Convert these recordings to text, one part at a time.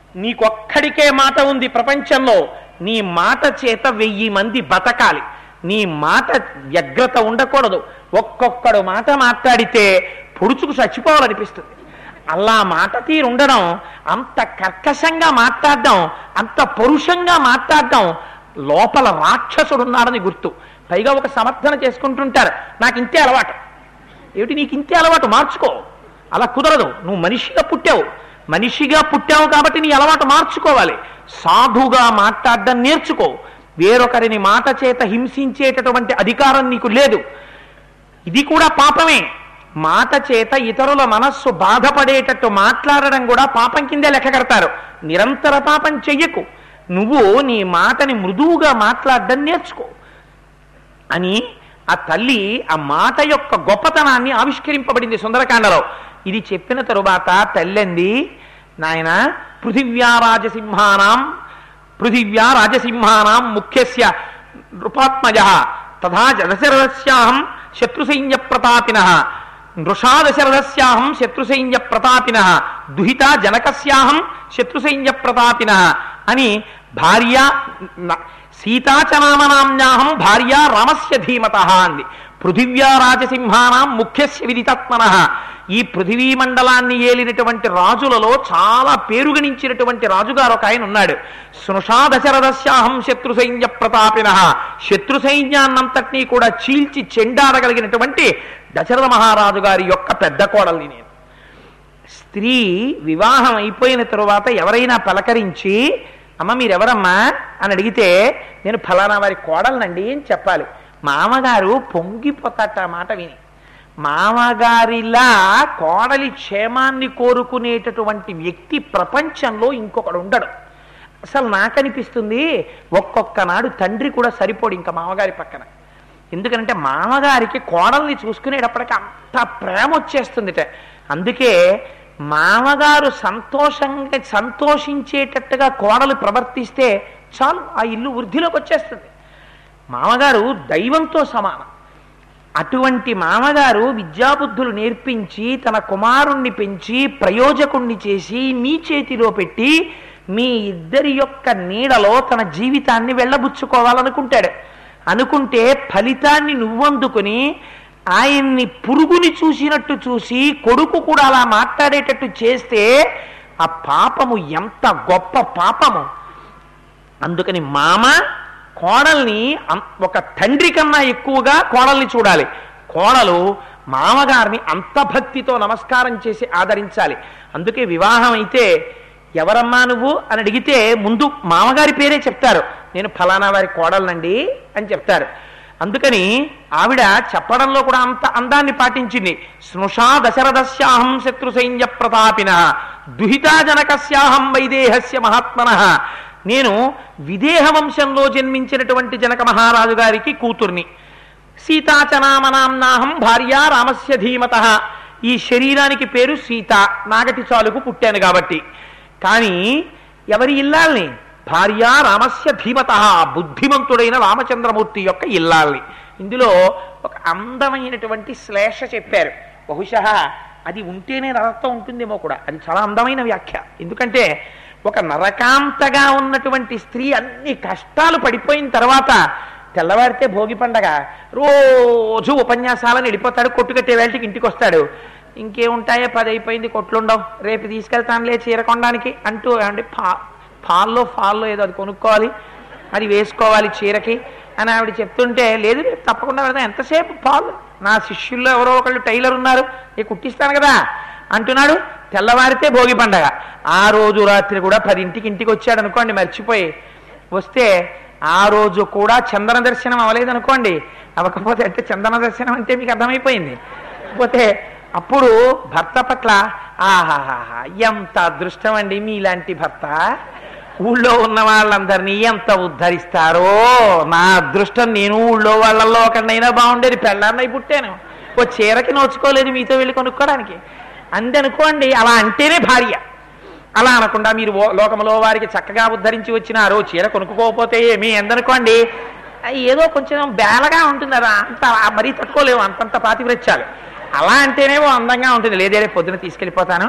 నీకొక్కడికే మాట ఉంది ప్రపంచంలో నీ మాట చేత వెయ్యి మంది బతకాలి నీ మాట వ్యగ్రత ఉండకూడదు ఒక్కొక్కడు మాట మాట్లాడితే పొడుచుకు చచ్చిపోవాలనిపిస్తుంది అలా మాట తీరు ఉండడం అంత కర్కశంగా మాట్లాడడం అంత పరుషంగా మాట్లాడడం లోపల రాక్షసుడు ఉన్నాడని గుర్తు పైగా ఒక సమర్థన చేసుకుంటుంటారు నాకు ఇంతే అలవాటు ఏమిటి నీకు ఇంతే అలవాటు మార్చుకో అలా కుదరదు నువ్వు మనిషిగా పుట్టావు మనిషిగా పుట్టావు కాబట్టి నీ అలవాటు మార్చుకోవాలి సాధుగా మాట్లాడడం నేర్చుకో వేరొకరిని మాట చేత హింసించేటటువంటి అధికారం నీకు లేదు ఇది కూడా పాపమే మాట చేత ఇతరుల మనస్సు బాధపడేటట్టు మాట్లాడడం కూడా పాపం కిందే లెక్క కడతారు నిరంతర పాపం చెయ్యకు నువ్వు నీ మాటని మృదువుగా మాట్లాడడం నేర్చుకో అని ఆ తల్లి ఆ మాట యొక్క గొప్పతనాన్ని ఆవిష్కరింపబడింది సుందరకాండలో ఇది చెప్పిన తరువాత తల్లింది నాయన పృథివ్యా రాజసింహానాం పృథివ్యా రాజసింహానాం ముఖ్యస్య నృపాత్మజ తథా దశరథస్యాహం శత్రుసైన్య ప్రతాపిన నృషా దశరథస్యాహం శత్రుసైన్య ప్రతాపిన దుహిత జనకస్యాహం శత్రుసైన్య ప్రతాపిన అని భార్య న- సీతాచనామనామ్యాహం భార్య రామస్య ధీమత అంది పృథివ్యా రాజసింహానాం ముఖ్యస్య విదితత్మన ఈ పృథివీ మండలాన్ని ఏలినటువంటి రాజులలో చాలా పేరుగణించినటువంటి రాజుగారు ఒక ఆయన ఉన్నాడు స్నుషా దశరథస్యాహం శత్రు సైన్య ప్రతాపిన శత్రు సైన్యాన్నంతటినీ కూడా చీల్చి చెండాడగలిగినటువంటి దశరథ మహారాజు గారి యొక్క పెద్ద కోడల్ని నేను స్త్రీ వివాహం అయిపోయిన తరువాత ఎవరైనా పలకరించి అమ్మ మీరెవరమ్మా అని అడిగితే నేను ఫలానా వారి కోడలనండి అని చెప్పాలి మామగారు పొంగిపోతాట ఆ మాట విని మామగారిలా కోడలి క్షేమాన్ని కోరుకునేటటువంటి వ్యక్తి ప్రపంచంలో ఇంకొకడు ఉండడు అసలు నాకనిపిస్తుంది ఒక్కొక్క నాడు తండ్రి కూడా సరిపోడు ఇంకా మామగారి పక్కన ఎందుకంటే మామగారికి కోడల్ని చూసుకునేటప్పటికి అంత ప్రేమ వచ్చేస్తుందిట అందుకే మామగారు సంతోషంగా సంతోషించేటట్టుగా కోడలు ప్రవర్తిస్తే చాలు ఆ ఇల్లు వృద్ధిలోకి వచ్చేస్తుంది మామగారు దైవంతో సమానం అటువంటి మామగారు విద్యాబుద్ధులు నేర్పించి తన కుమారుణ్ణి పెంచి ప్రయోజకుణ్ణి చేసి మీ చేతిలో పెట్టి మీ ఇద్దరి యొక్క నీడలో తన జీవితాన్ని వెళ్ళబుచ్చుకోవాలనుకుంటాడు అనుకుంటే ఫలితాన్ని నువ్వందుకుని ఆయన్ని పురుగుని చూసినట్టు చూసి కొడుకు కూడా అలా మాట్లాడేటట్టు చేస్తే ఆ పాపము ఎంత గొప్ప పాపము అందుకని మామ కోడల్ని అం- ఒక తండ్రి కన్నా ఎక్కువగా కోడల్ని చూడాలి కోడలు మామగారిని అంత భక్తితో నమస్కారం చేసి ఆదరించాలి అందుకే వివాహం అయితే ఎవరమ్మా నువ్వు అని అడిగితే ముందు మామగారి పేరే చెప్తారు నేను ఫలానా వారి కోడలనండి అని చెప్తారు అందుకని ఆవిడ చెప్పడంలో కూడా అంత అందాన్ని పాటించింది స్నుషా దశరథస్యాహం శత్రు సైన్య ప్రతాపిన దుహితా జనకస్యాహం వైదేహస్య మహాత్మన నేను విదేహ వంశంలో జన్మించినటువంటి జనక మహారాజు గారికి కూతుర్ని సీతాచనామనాంనాహం భార్య రామస్య ధీమత ఈ శరీరానికి పేరు సీత నాగటి చాలుకు పుట్టాను కాబట్టి కానీ ఎవరి ఇల్లాల్ని భార్య రామస్య ధీమత బుద్ధిమంతుడైన రామచంద్రమూర్తి యొక్క ఇల్లాల్ని ఇందులో ఒక అందమైనటువంటి శ్లేష చెప్పారు బహుశా అది ఉంటేనే నరకం ఉంటుందేమో కూడా అది చాలా అందమైన వ్యాఖ్య ఎందుకంటే ఒక నరకాంతగా ఉన్నటువంటి స్త్రీ అన్ని కష్టాలు పడిపోయిన తర్వాత తెల్లవారితే భోగి పండగ రోజు ఉపన్యాసాలను వెళ్ళిపోతాడు కొట్టు కట్టే వేళకి ఇంటికి వస్తాడు ఇంకేముంటాయో పది అయిపోయింది కొట్లుండవు రేపు తీసుకెళ్తానులే చీర కొనడానికి అంటూ అంటే పా పాల్లో ఫాల్లో ఏదో అది కొనుక్కోవాలి అది వేసుకోవాలి చీరకి అని ఆవిడ చెప్తుంటే లేదు రేపు తప్పకుండా వెళ్దాం ఎంతసేపు పాలు నా శిష్యుల్లో ఎవరో ఒకళ్ళు టైలర్ ఉన్నారు నేను కుట్టిస్తాను కదా అంటున్నాడు తెల్లవారితే భోగి పండగ ఆ రోజు రాత్రి కూడా పదింటికి ఇంటికి వచ్చాడు అనుకోండి మర్చిపోయి వస్తే ఆ రోజు కూడా చందన దర్శనం అవ్వలేదు అనుకోండి అవ్వకపోతే అంటే చందన దర్శనం అంటే మీకు అర్థమైపోయింది పోతే అప్పుడు భర్త పట్ల ఆహాహా ఎంత అదృష్టం అండి మీలాంటి భర్త ఊళ్ళో ఉన్న వాళ్ళందరినీ ఎంత ఉద్ధరిస్తారో నా అదృష్టం నేను ఊళ్ళో వాళ్ళల్లో ఒకడినైనా బాగుండేది పెళ్ళాన్నై పుట్టాను ఓ చీరకి నోచుకోలేదు మీతో వెళ్ళి కొనుక్కోవడానికి అందనుకోండి అలా అంటేనే భార్య అలా అనకుండా మీరు ఓ- లోకంలో వారికి చక్కగా ఉద్ధరించి వచ్చినారు చీర కొనుక్కోకపోతే ఏమి ఎందనుకోండి ఆ, ఏదో కొంచెం బేలగా ఉంటుంది అలా అంత మరీ తట్టుకోలేవు అంతంత పాతివ్రత్యాలు అలా అంటేనే ఓ అందంగా ఉంటుంది లేదే రేపు పొద్దున తీసుకెళ్ళిపోతాను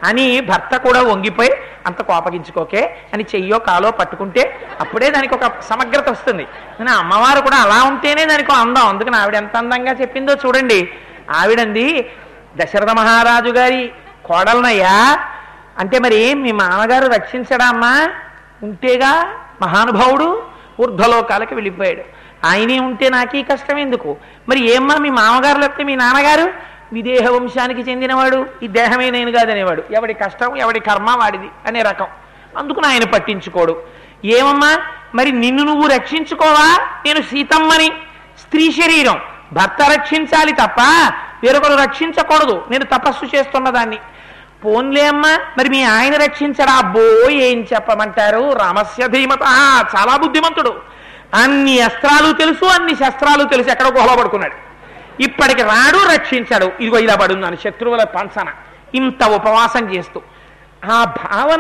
అని భర్త కూడా వంగిపోయి అంత కోపగించుకోకే అని చెయ్యో కాలో పట్టుకుంటే అప్పుడే దానికి ఒక సమగ్రత వస్తుంది కానీ అమ్మవారు కూడా అలా ఉంటేనే దానికి ఒక అందం అందుకని ఆవిడ ఎంత అందంగా చెప్పిందో చూడండి ఆవిడంది దశరథ మహారాజు గారి కోడలనయ్యా అంటే మరి ఏం మీ మామగారు రక్షించడా అమ్మా ఉంటేగా మహానుభావుడు ఊర్ధ్వలోకాలకి వెళ్ళిపోయాడు ఆయనే ఉంటే నాకీ కష్టం ఎందుకు మరి ఏమ్మా మీ మామగారు లేకపోతే మీ నాన్నగారు విదేహ వంశానికి చెందినవాడు ఈ దేహమే నేను కాదనేవాడు ఎవడి కష్టం ఎవడి కర్మ వాడిది అనే రకం అందుకు ఆయన పట్టించుకోడు ఏమమ్మా మరి నిన్ను నువ్వు రక్షించుకోవా నేను సీతమ్మని స్త్రీ శరీరం భర్త రక్షించాలి తప్ప వేరొకరు రక్షించకూడదు నేను తపస్సు చేస్తున్న దాన్ని పోన్లే అమ్మా మరి మీ ఆయన రక్షించడా అబ్బో ఏం చెప్పమంటారు రామస్య ధీమత చాలా బుద్ధిమంతుడు అన్ని అస్త్రాలు తెలుసు అన్ని శస్త్రాలు తెలుసు ఎక్కడ గుహలో పడుకున్నాడు ఇప్పటికి రాడు రక్షించాడు ఇదిగో ఇలా పడున్నాను శత్రువుల పంచన ఇంత ఉపవాసం చేస్తూ ఆ భావన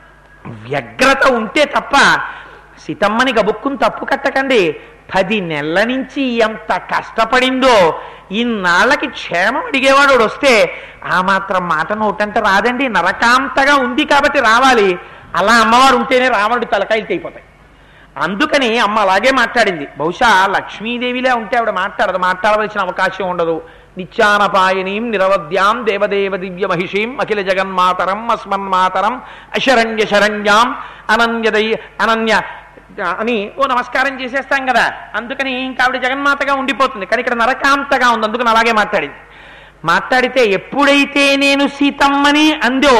వ్యగ్రత ఉంటే తప్ప సీతమ్మని గబుక్కుని తప్పు కట్టకండి పది నెలల నుంచి ఎంత కష్టపడిందో ఇన్నాళ్ళకి క్షేమం అడిగేవాడు ఒకడు వస్తే ఆ మాత్రం మాట నోటంటే రాదండి నరకాంతగా ఉంది కాబట్టి రావాలి అలా అమ్మవారు ఉంటేనే రావణుడి తలకాయలు అయిపోతాయి అందుకని అమ్మ అలాగే మాట్లాడింది బహుశా లక్ష్మీదేవిలే ఉంటే ఆవిడ మాట్లాడదు మాట్లాడవలసిన అవకాశం ఉండదు నిత్యానపాయనీం నిరవద్యాం దేవదేవ దివ్య మహిషీం అఖిల జగన్మాతరం అస్మన్మాతరం అశరణ్య శరణ్యాం అనన్యదయ అనన్య అని ఓ నమస్కారం చేసేస్తాం కదా అందుకని ఇంకా ఆవిడ జగన్మాతగా ఉండిపోతుంది కానీ ఇక్కడ నరకాంతగా ఉంది అందుకని అలాగే మాట్లాడింది మాట్లాడితే ఎప్పుడైతే నేను సీతమ్మని అందో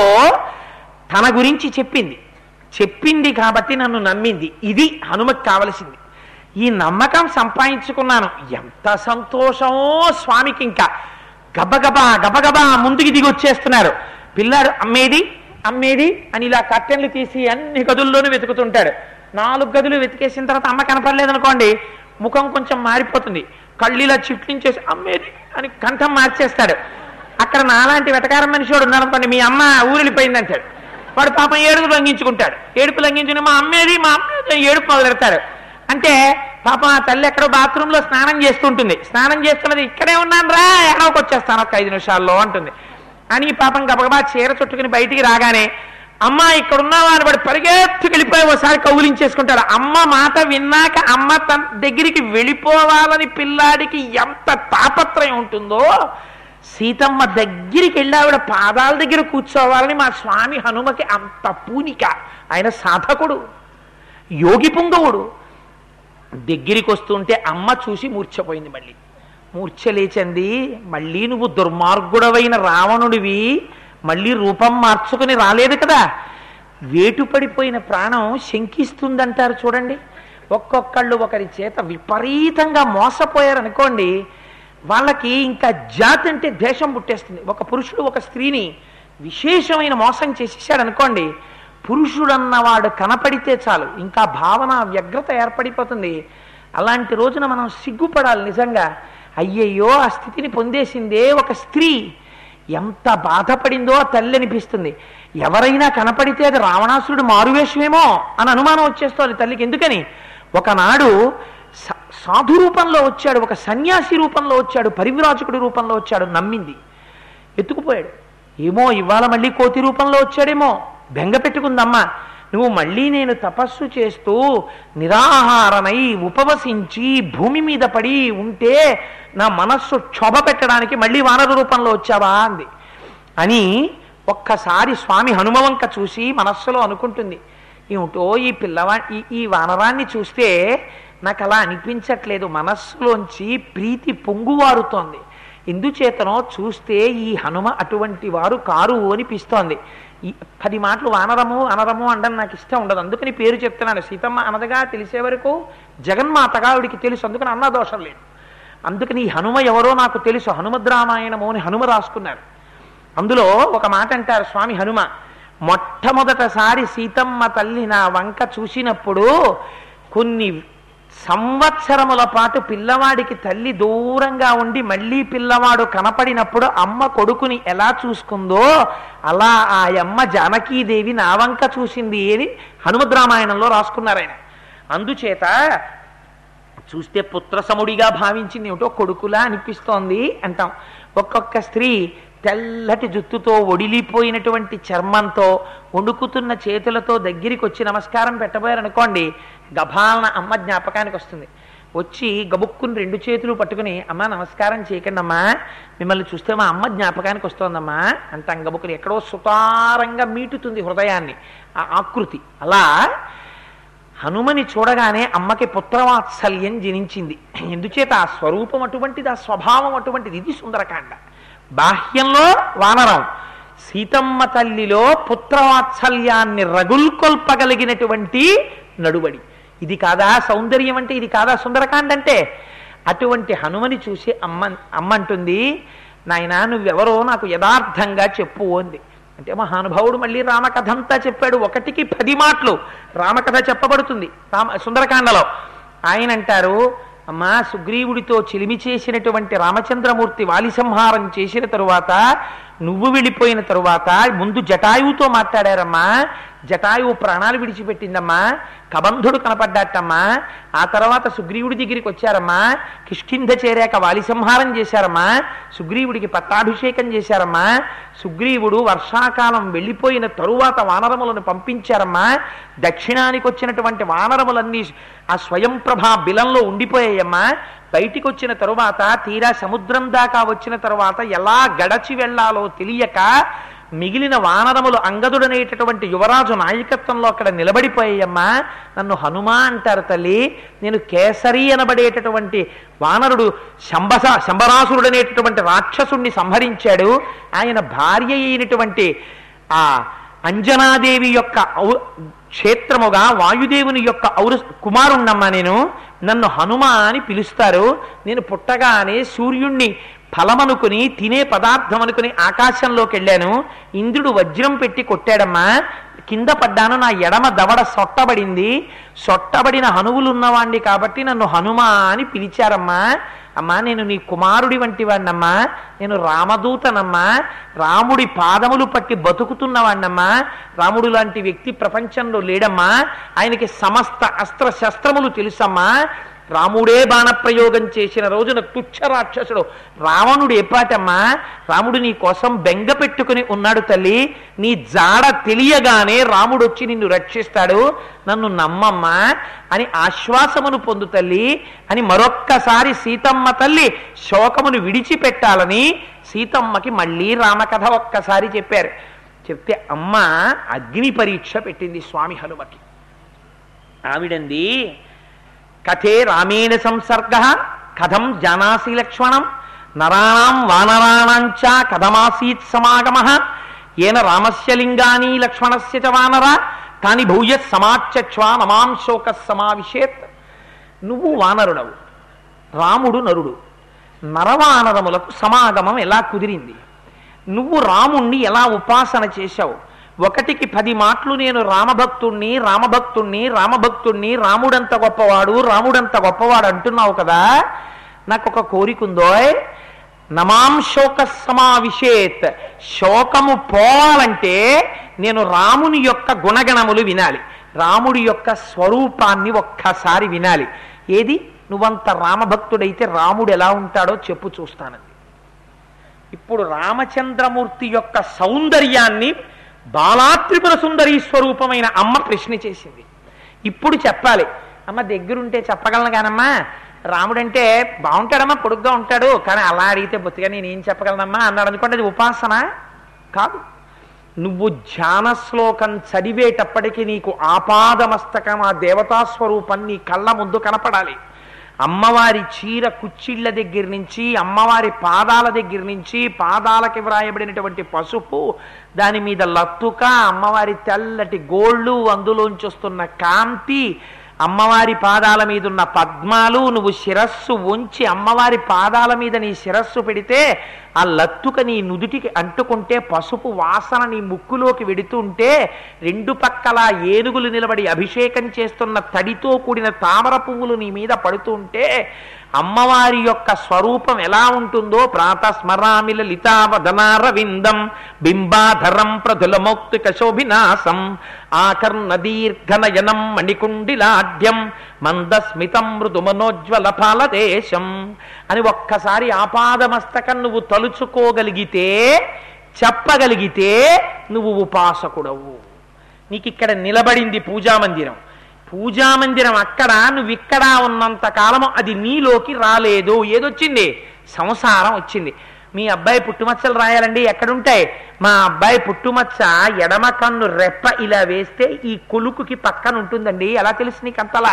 తన గురించి చెప్పింది చెప్పింది కాబట్టి నన్ను నమ్మింది ఇది హనుమకి కావలసింది ఈ నమ్మకం సంపాదించుకున్నాను ఎంత సంతోషమో స్వామికి ఇంకా గబగబా గబగబా ముందుకి దిగి వచ్చేస్తున్నారు పిల్లాడు అమ్మేది అమ్మేది అని ఇలా కట్టెన్లు తీసి అన్ని గదుల్లోనూ వెతుకుతుంటాడు నాలుగు గదులు వెతికేసిన తర్వాత అమ్మ కనపడలేదనుకోండి ముఖం కొంచెం మారిపోతుంది కళ్ళు ఇలా చిట్లించేసి అమ్మేది అని కంఠం మార్చేస్తాడు అక్కడ నాలాంటి వెటకారం మనిషి వాడు ఉన్నారనుకోండి మీ అమ్మ ఊరెళ్ళిపోయింది అంటాడు వాడు పాపం ఏడుపు లంఘించుకుంటాడు ఏడుపు లంఘించుకుని మా అమ్మేది మా అమ్మేది అని ఏడుపు మొదలెడతాడు అంటే పాపం ఆ తల్లి ఎక్కడో బాత్రూంలో స్నానం చేస్తుంటుంది స్నానం చేస్తున్నది ఇక్కడే ఉన్నాను రా ఎక్కడికి వచ్చేస్తాను ఒక ఐదు నిమిషాల్లో అంటుంది అని పాపం గబగబా చీర చుట్టుకుని బయటికి రాగానే అమ్మ ఇక్కడ ఉన్నావా అని వాడు పరిగెత్తుకు వెళ్ళిపోయి ఒకసారి కౌలించేసుకుంటాడు అమ్మ మాట విన్నాక అమ్మ తన దగ్గరికి వెళ్ళిపోవాలని పిల్లాడికి ఎంత తాపత్రయం ఉంటుందో సీతమ్మ దగ్గరికి వెళ్ళి ఆవిడ పాదాల దగ్గర కూర్చోవాలని మా స్వామి హనుమకి అంత పూనిక ఆయన సాధకుడు యోగి పుంగవుడు దగ్గరికి వస్తుంటే అమ్మ చూసి మూర్ఛపోయింది మళ్ళీ మూర్ఛ లేచంది మళ్ళీ నువ్వు దుర్మార్గుడవైన రావణుడివి మళ్ళీ రూపం మార్చుకుని రాలేదు కదా వేటు పడిపోయిన ప్రాణం శంకిస్తుందంటారు చూడండి ఒక్కొక్కళ్ళు ఒకరి చేత విపరీతంగా మోసపోయారనుకోండి వాళ్ళకి ఇంకా జాతి అంటే దేశం పుట్టేస్తుంది ఒక పురుషుడు ఒక స్త్రీని విశేషమైన మోసం చేసేసాడు అనుకోండి పురుషుడన్నవాడు కనపడితే చాలు ఇంకా భావన వ్యగ్రత ఏర్పడిపోతుంది అలాంటి రోజున మనం సిగ్గుపడాలి నిజంగా అయ్యయ్యో ఆ స్థితిని పొందేసిందే ఒక స్త్రీ ఎంత బాధపడిందో ఆ తల్లి అనిపిస్తుంది ఎవరైనా కనపడితే అది రావణాసురుడు మారువేషమేమో అని అనుమానం వచ్చేస్తోంది తల్లికి ఎందుకని ఒకనాడు స- సాధు రూపంలో వచ్చాడు ఒక సన్యాసి రూపంలో వచ్చాడు పరివిరాజకుడి రూపంలో వచ్చాడు నమ్మింది ఎత్తుకుపోయాడు ఏమో ఇవాళ మళ్ళీ కోతి రూపంలో వచ్చాడేమో బెంగ పెట్టుకుందమ్మా నువ్వు మళ్ళీ నేను తపస్సు చేస్తూ నిరాహారమై ఉపవసించి భూమి మీద పడి ఉంటే నా మనస్సు క్షోభ పెట్టడానికి మళ్ళీ వానర రూపంలో వచ్చావా అంది అని ఒక్కసారి స్వామి హనుమవంక చూసి మనస్సులో అనుకుంటుంది ఏమిటో ఈ పిల్లవా ఈ ఈ వానరాన్ని చూస్తే నాకు అలా అనిపించట్లేదు మనస్సులోంచి ప్రీతి పొంగువారుతోంది ఎందుచేతనో చూస్తే ఈ హనుమ అటువంటి వారు కారు అనిపిస్తోంది ఈ పది మాటలు వానరము అనరము అనడం నాకు ఇష్టం ఉండదు అందుకని పేరు చెప్తున్నాను సీతమ్మ అనదగా తెలిసే వరకు జగన్మాతగా ఆవిడికి తెలుసు అందుకని అన్న దోషం లేదు అందుకని ఈ హనుమ ఎవరో నాకు తెలుసు హనుమద్రామాయణము అని హనుమ రాసుకున్నారు అందులో ఒక మాట అంటారు స్వామి హనుమ మొట్టమొదటసారి సీతమ్మ తల్లి నా వంక చూసినప్పుడు కొన్ని సంవత్సరముల పాటు పిల్లవాడికి తల్లి దూరంగా ఉండి మళ్ళీ పిల్లవాడు కనపడినప్పుడు అమ్మ కొడుకుని ఎలా చూసుకుందో అలా ఆ అమ్మ జానకీదేవి నా వంక చూసింది అని హనుమద్రామాయణంలో రాసుకున్నారు ఆయన అందుచేత చూస్తే పుత్ర సముడిగా భావించింది ఏమిటో కొడుకులా అనిపిస్తోంది అంటాం ఒక్కొక్క స్త్రీ తెల్లటి జుత్తుతో ఒడిలిపోయినటువంటి చర్మంతో వణుకుతున్న చేతులతో దగ్గరికి వచ్చి నమస్కారం పెట్టబోయారనుకోండి గభాలన అమ్మ జ్ఞాపకానికి వస్తుంది వచ్చి గబుక్కుని రెండు చేతులు పట్టుకుని అమ్మ నమస్కారం చేయకండి అమ్మా మిమ్మల్ని చూస్తే మా అమ్మ జ్ఞాపకానికి వస్తోందమ్మా అంటాం గబుక్కుని ఎక్కడో సుతారంగా మీటుతుంది హృదయాన్ని ఆ ఆకృతి అలా హనుమని చూడగానే అమ్మకి పుత్రవాత్సల్యం జనించింది ఎందుచేత ఆ స్వరూపం అటువంటిది ఆ స్వభావం అటువంటిది ఇది సుందరకాండ బాహ్యంలో వానరం సీతమ్మ తల్లిలో పుత్రవాత్సల్యాన్ని రగుల్కొల్పగలిగినటువంటి నడువడి ఇది కాదా సౌందర్యం అంటే ఇది కాదా సుందరకాండ అంటే అటువంటి హనుమని చూసి అమ్మ అమ్మ అంటుంది నాయనా నువ్వెవరో నాకు యథార్థంగా చెప్పు అంది అంటే మహానుభావుడు మళ్ళీ రామకథ అంతా చెప్పాడు ఒకటికి పది మాటలు రామకథ చెప్పబడుతుంది రామ సుందరకాండలో ఆయన అంటారు అమ్మా సుగ్రీవుడితో చిలిమి చేసినటువంటి రామచంద్రమూర్తి వాలి సంహారం చేసిన తరువాత నువ్వు వెళ్ళిపోయిన తరువాత ముందు జటాయువుతో మాట్లాడారమ్మా జటాయువు ప్రాణాలు విడిచిపెట్టిందమ్మా కబంధుడు కనపడ్డాటమ్మా ఆ తర్వాత సుగ్రీవుడి దగ్గరికి వచ్చారమ్మా కిష్కింధ చేరాక వాలి సంహారం చేశారమ్మా సుగ్రీవుడికి పట్టాభిషేకం చేశారమ్మా సుగ్రీవుడు వర్షాకాలం వెళ్ళిపోయిన తరువాత వానరములను పంపించారమ్మా దక్షిణానికి వచ్చినటువంటి వానరములన్నీ ఆ స్వయం ప్రభా బిలంలో ఉండిపోయాయమ్మా బయటికి వచ్చిన తరువాత తీరా సముద్రం దాకా వచ్చిన తరువాత ఎలా గడచి వెళ్ళాలో తెలియక మిగిలిన వానరములు అంగదుడనేటటువంటి యువరాజు నాయకత్వంలో అక్కడ నిలబడిపోయాయమ్మా నన్ను హనుమా అంటారు తల్లి నేను కేసరి అనబడేటటువంటి వానరుడు శంబస శంబరాసురుడనేటటువంటి రాక్షసుణ్ణి సంహరించాడు ఆయన భార్య అయినటువంటి ఆ అంజనాదేవి యొక్క ఔ- క్షేత్రముగా వాయుదేవుని యొక్క ఔర కుమారుణ్ణమ్మా నేను నన్ను హనుమ అని పిలుస్తారు నేను పుట్టగానే సూర్యుణ్ణి ఫలమనుకుని తినే పదార్థం అనుకుని ఆకాశంలోకి వెళ్ళాను ఇంద్రుడు వజ్రం పెట్టి కొట్టాడమ్మా కింద పడ్డాను నా ఎడమ దవడ సొట్టబడింది సొట్టబడిన హనువులు ఉన్నవాణ్ణి కాబట్టి నన్ను హనుమ అని పిలిచారమ్మా అమ్మా నేను నీ కుమారుడి వంటి వాడినమ్మా నేను రామదూతనమ్మా రాముడి పాదములు పట్టి బతుకుతున్నవాణ్ణమ్మా రాముడు లాంటి వ్యక్తి ప్రపంచంలో లేడమ్మా ఆయనకి సమస్త అస్త్ర శస్త్రములు తెలుసమ్మా రాముడే బాణప్రయోగం చేసిన రోజున తుచ్చ రాక్షసుడు రావణుడు ఎప్పాటమ్మా రాముడు నీ కోసం బెంగ పెట్టుకుని ఉన్నాడు తల్లి నీ జాడ తెలియగానే రాముడు వచ్చి నిన్ను రక్షిస్తాడు నన్ను నమ్మమ్మా అని ఆశ్వాసమును పొందు తల్లి అని మరొక్కసారి సీతమ్మ తల్లి శోకమును విడిచిపెట్టాలని సీతమ్మకి మళ్ళీ రామకథ ఒక్కసారి చెప్పారు చెప్తే అమ్మ అగ్ని పరీక్ష పెట్టింది స్వామి హనుమకి ఆవిడంది కథే రామేణ సంసర్గ కథం జానాసి లక్ష్మణం నరాణం వానరాణాంచ కథమాసీత్ సమాగమ ఏన రామస్య లింగాని లక్ష్మణస్య చ వానర తాని భూయ సమాచక్ష్వా మమాం శోక సమావిశేత్ నువ్వు వానరుడవు రాముడు నరుడు నరవానరములకు సమాగమం ఎలా కుదిరింది నువ్వు రాముణ్ణి ఎలా ఉపాసన చేశావు ఒకటికి పది మాటలు నేను రామభక్తుణ్ణి రామభక్తుణ్ణి రామభక్తుణ్ణి రాముడంత గొప్పవాడు రాముడంత గొప్పవాడు అంటున్నావు కదా నాకు ఒక కోరికుందోయ్ నమాం శోక సమావిశేత్ శోకము పోవాలంటే నేను రాముని యొక్క గుణగణములు వినాలి రాముడి యొక్క స్వరూపాన్ని ఒక్కసారి వినాలి ఏది నువ్వంత రామభక్తుడైతే రాముడు ఎలా ఉంటాడో చెప్పు చూస్తానంది ఇప్పుడు రామచంద్రమూర్తి యొక్క సౌందర్యాన్ని బాలాత్రిపుర సుందరీ స్వరూపమైన అమ్మ ప్రశ్న చేసింది ఇప్పుడు చెప్పాలి అమ్మ దగ్గరుంటే చెప్పగలను కానమ్మా రాముడంటే బాగుంటాడమ్మా పొడుగ్గా ఉంటాడు కానీ అలా అడిగితే బొత్తిగా నేనేం చెప్పగలనమ్మా అన్నాడు అనుకోండి అది ఉపాసన కాదు నువ్వు ధ్యాన శ్లోకం చదివేటప్పటికి నీకు ఆపాదమస్తకం ఆ దేవతా స్వరూపం నీ కళ్ళ ముందు కనపడాలి అమ్మవారి చీర కుచ్చిళ్ళ దగ్గర నుంచి అమ్మవారి పాదాల దగ్గర నుంచి పాదాలకి వ్రాయబడినటువంటి పసుపు దాని మీద లత్తుక అమ్మవారి తెల్లటి గోళ్ళు అందులోంచి వస్తున్న కాంతి అమ్మవారి పాదాల మీద ఉన్న పద్మాలు నువ్వు శిరస్సు ఉంచి అమ్మవారి పాదాల మీద నీ శిరస్సు పెడితే ఆ లత్తుక నీ నుదుటికి అంటుకుంటే పసుపు వాసన నీ ముక్కులోకి వెడుతుంటే రెండు పక్కల ఏనుగులు నిలబడి అభిషేకం చేస్తున్న తడితో కూడిన తామర పువ్వులు నీ మీద పడుతుంటే అమ్మవారి యొక్క స్వరూపం ఎలా ఉంటుందో ప్రాతస్మరామిల లితావదనారవిందం బింబాధరం ప్రధులమౌక్తిక శోభినాసం ఆకర్ణ దీర్ఘనయనం మణికుండిలాఢ్యం మందస్మితం మృదు మనోజ్వల ఫాలదేశం అని ఒక్కసారి ఆపాదమస్తకం నువ్వు తలుచుకోగలిగితే చెప్పగలిగితే నువ్వు ఉపాసకుడవు నీకు ఇక్కడ నిలబడింది పూజామందిరం పూజామందిరం అక్కడ నువ్వు ఇక్కడ ఉన్నంత కాలము అది నీలోకి రాలేదు ఏదొచ్చింది సంసారం వచ్చింది మీ అబ్బాయి పుట్టుమచ్చలు రాయాలండి ఎక్కడుంటాయి మా అబ్బాయి పుట్టుమచ్చ ఎడమ కన్ను రెప్ప ఇలా వేస్తే ఈ కొలుకుకి పక్కన ఉంటుందండి ఎలా తెలుసు నీకు అంతలా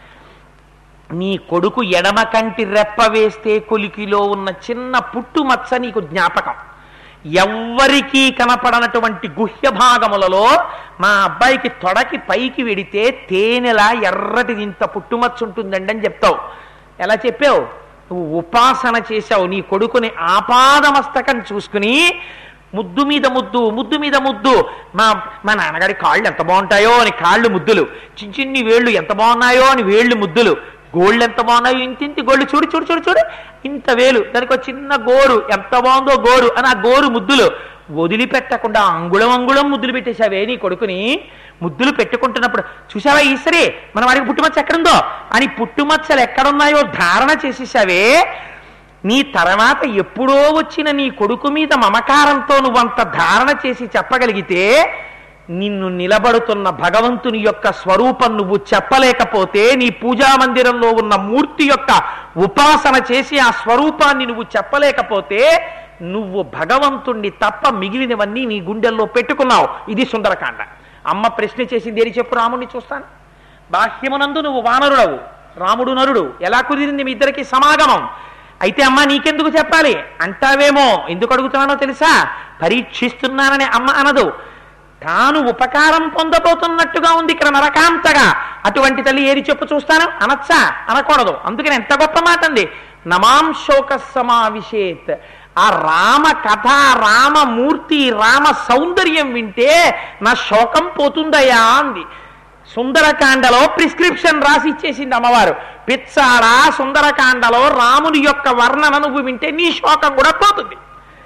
నీ కొడుకు ఎడమ కంటి రెప్ప వేస్తే కొలికిలో ఉన్న చిన్న పుట్టుమచ్చ నీకు జ్ఞాపకం ఎవ్వరికీ కనపడనటువంటి గుహ్య భాగములలో మా అబ్బాయికి తొడకి పైకి వెడితే తేనెలా ఎర్రటి ఇంత పుట్టుమచ్చ ఉంటుందండి అని చెప్తావు ఎలా చెప్పావు నువ్వు ఉపాసన చేశావు నీ కొడుకుని ఆపాదమస్తకం చూసుకుని ముద్దు మీద ముద్దు ముద్దు మీద ముద్దు మా మా నాన్నగారి కాళ్ళు ఎంత బాగుంటాయో అని కాళ్ళు ముద్దులు చిన్ని చిన్ని వేళ్ళు ఎంత బాగున్నాయో అని వేళ్ళు ముద్దులు గోళ్ళు ఎంత బాగున్నాయో ఇంత ఇంత గోళ్ళు చూడు చూడు చూడు చూడు ఇంత వేలు దానికి ఒక చిన్న గోరు ఎంత బాగుందో గోరు అని ఆ గోరు ముద్దులు వదిలిపెట్టకుండా అంగుళం అంగుళం ముద్దులు పెట్టేశావే నీ కొడుకుని ముద్దులు పెట్టుకుంటున్నప్పుడు చూసావా ఈశ్వరి మన వాడికి పుట్టుమచ్చ ఎక్కడుందో అని పుట్టుమచ్చలు ఎక్కడున్నాయో ధారణ చేసేసావే నీ తర్వాత ఎప్పుడో వచ్చిన నీ కొడుకు మీద మమకారంతో నువ్వంత ధారణ చేసి చెప్పగలిగితే నిన్ను నిలబడుతున్న భగవంతుని యొక్క స్వరూపం నువ్వు చెప్పలేకపోతే నీ పూజా మందిరంలో ఉన్న మూర్తి యొక్క ఉపాసన చేసి ఆ స్వరూపాన్ని నువ్వు చెప్పలేకపోతే నువ్వు భగవంతుణ్ణి తప్ప మిగిలినవన్నీ నీ గుండెల్లో పెట్టుకున్నావు ఇది సుందరకాండ అమ్మ ప్రశ్న చేసింది ఏది చెప్పు రాముణ్ణి చూస్తాను బాహ్యమునందు నువ్వు వానరుడవు రాముడు నరుడు ఎలా కుదిరింది మీ ఇద్దరికి సమాగమం అయితే అమ్మ నీకెందుకు చెప్పాలి అంటావేమో ఎందుకు అడుగుతున్నానో తెలుసా పరీక్షిస్తున్నానని అమ్మ అనదు తాను ఉపకారం పొందబోతున్నట్టుగా ఉంది ఇక్కడ నరకాంతగా అటువంటి తల్లి ఏది చెప్పు చూస్తాను అనొచ్చా అనకూడదు అందుకని ఎంత గొప్ప మాట అంది నమాం శోక సమావిషేత్ ఆ రామ కథ రామమూర్తి రామ సౌందర్యం వింటే నా శోకం పోతుందయ్యా అంది సుందరకాండలో ప్రిస్క్రిప్షన్ రాసి ఇచ్చేసింది అమ్మవారు పిచ్చాడా సుందరకాండలో రాముని యొక్క వర్ణన నువ్వు వింటే నీ శోకం కూడా పోతుంది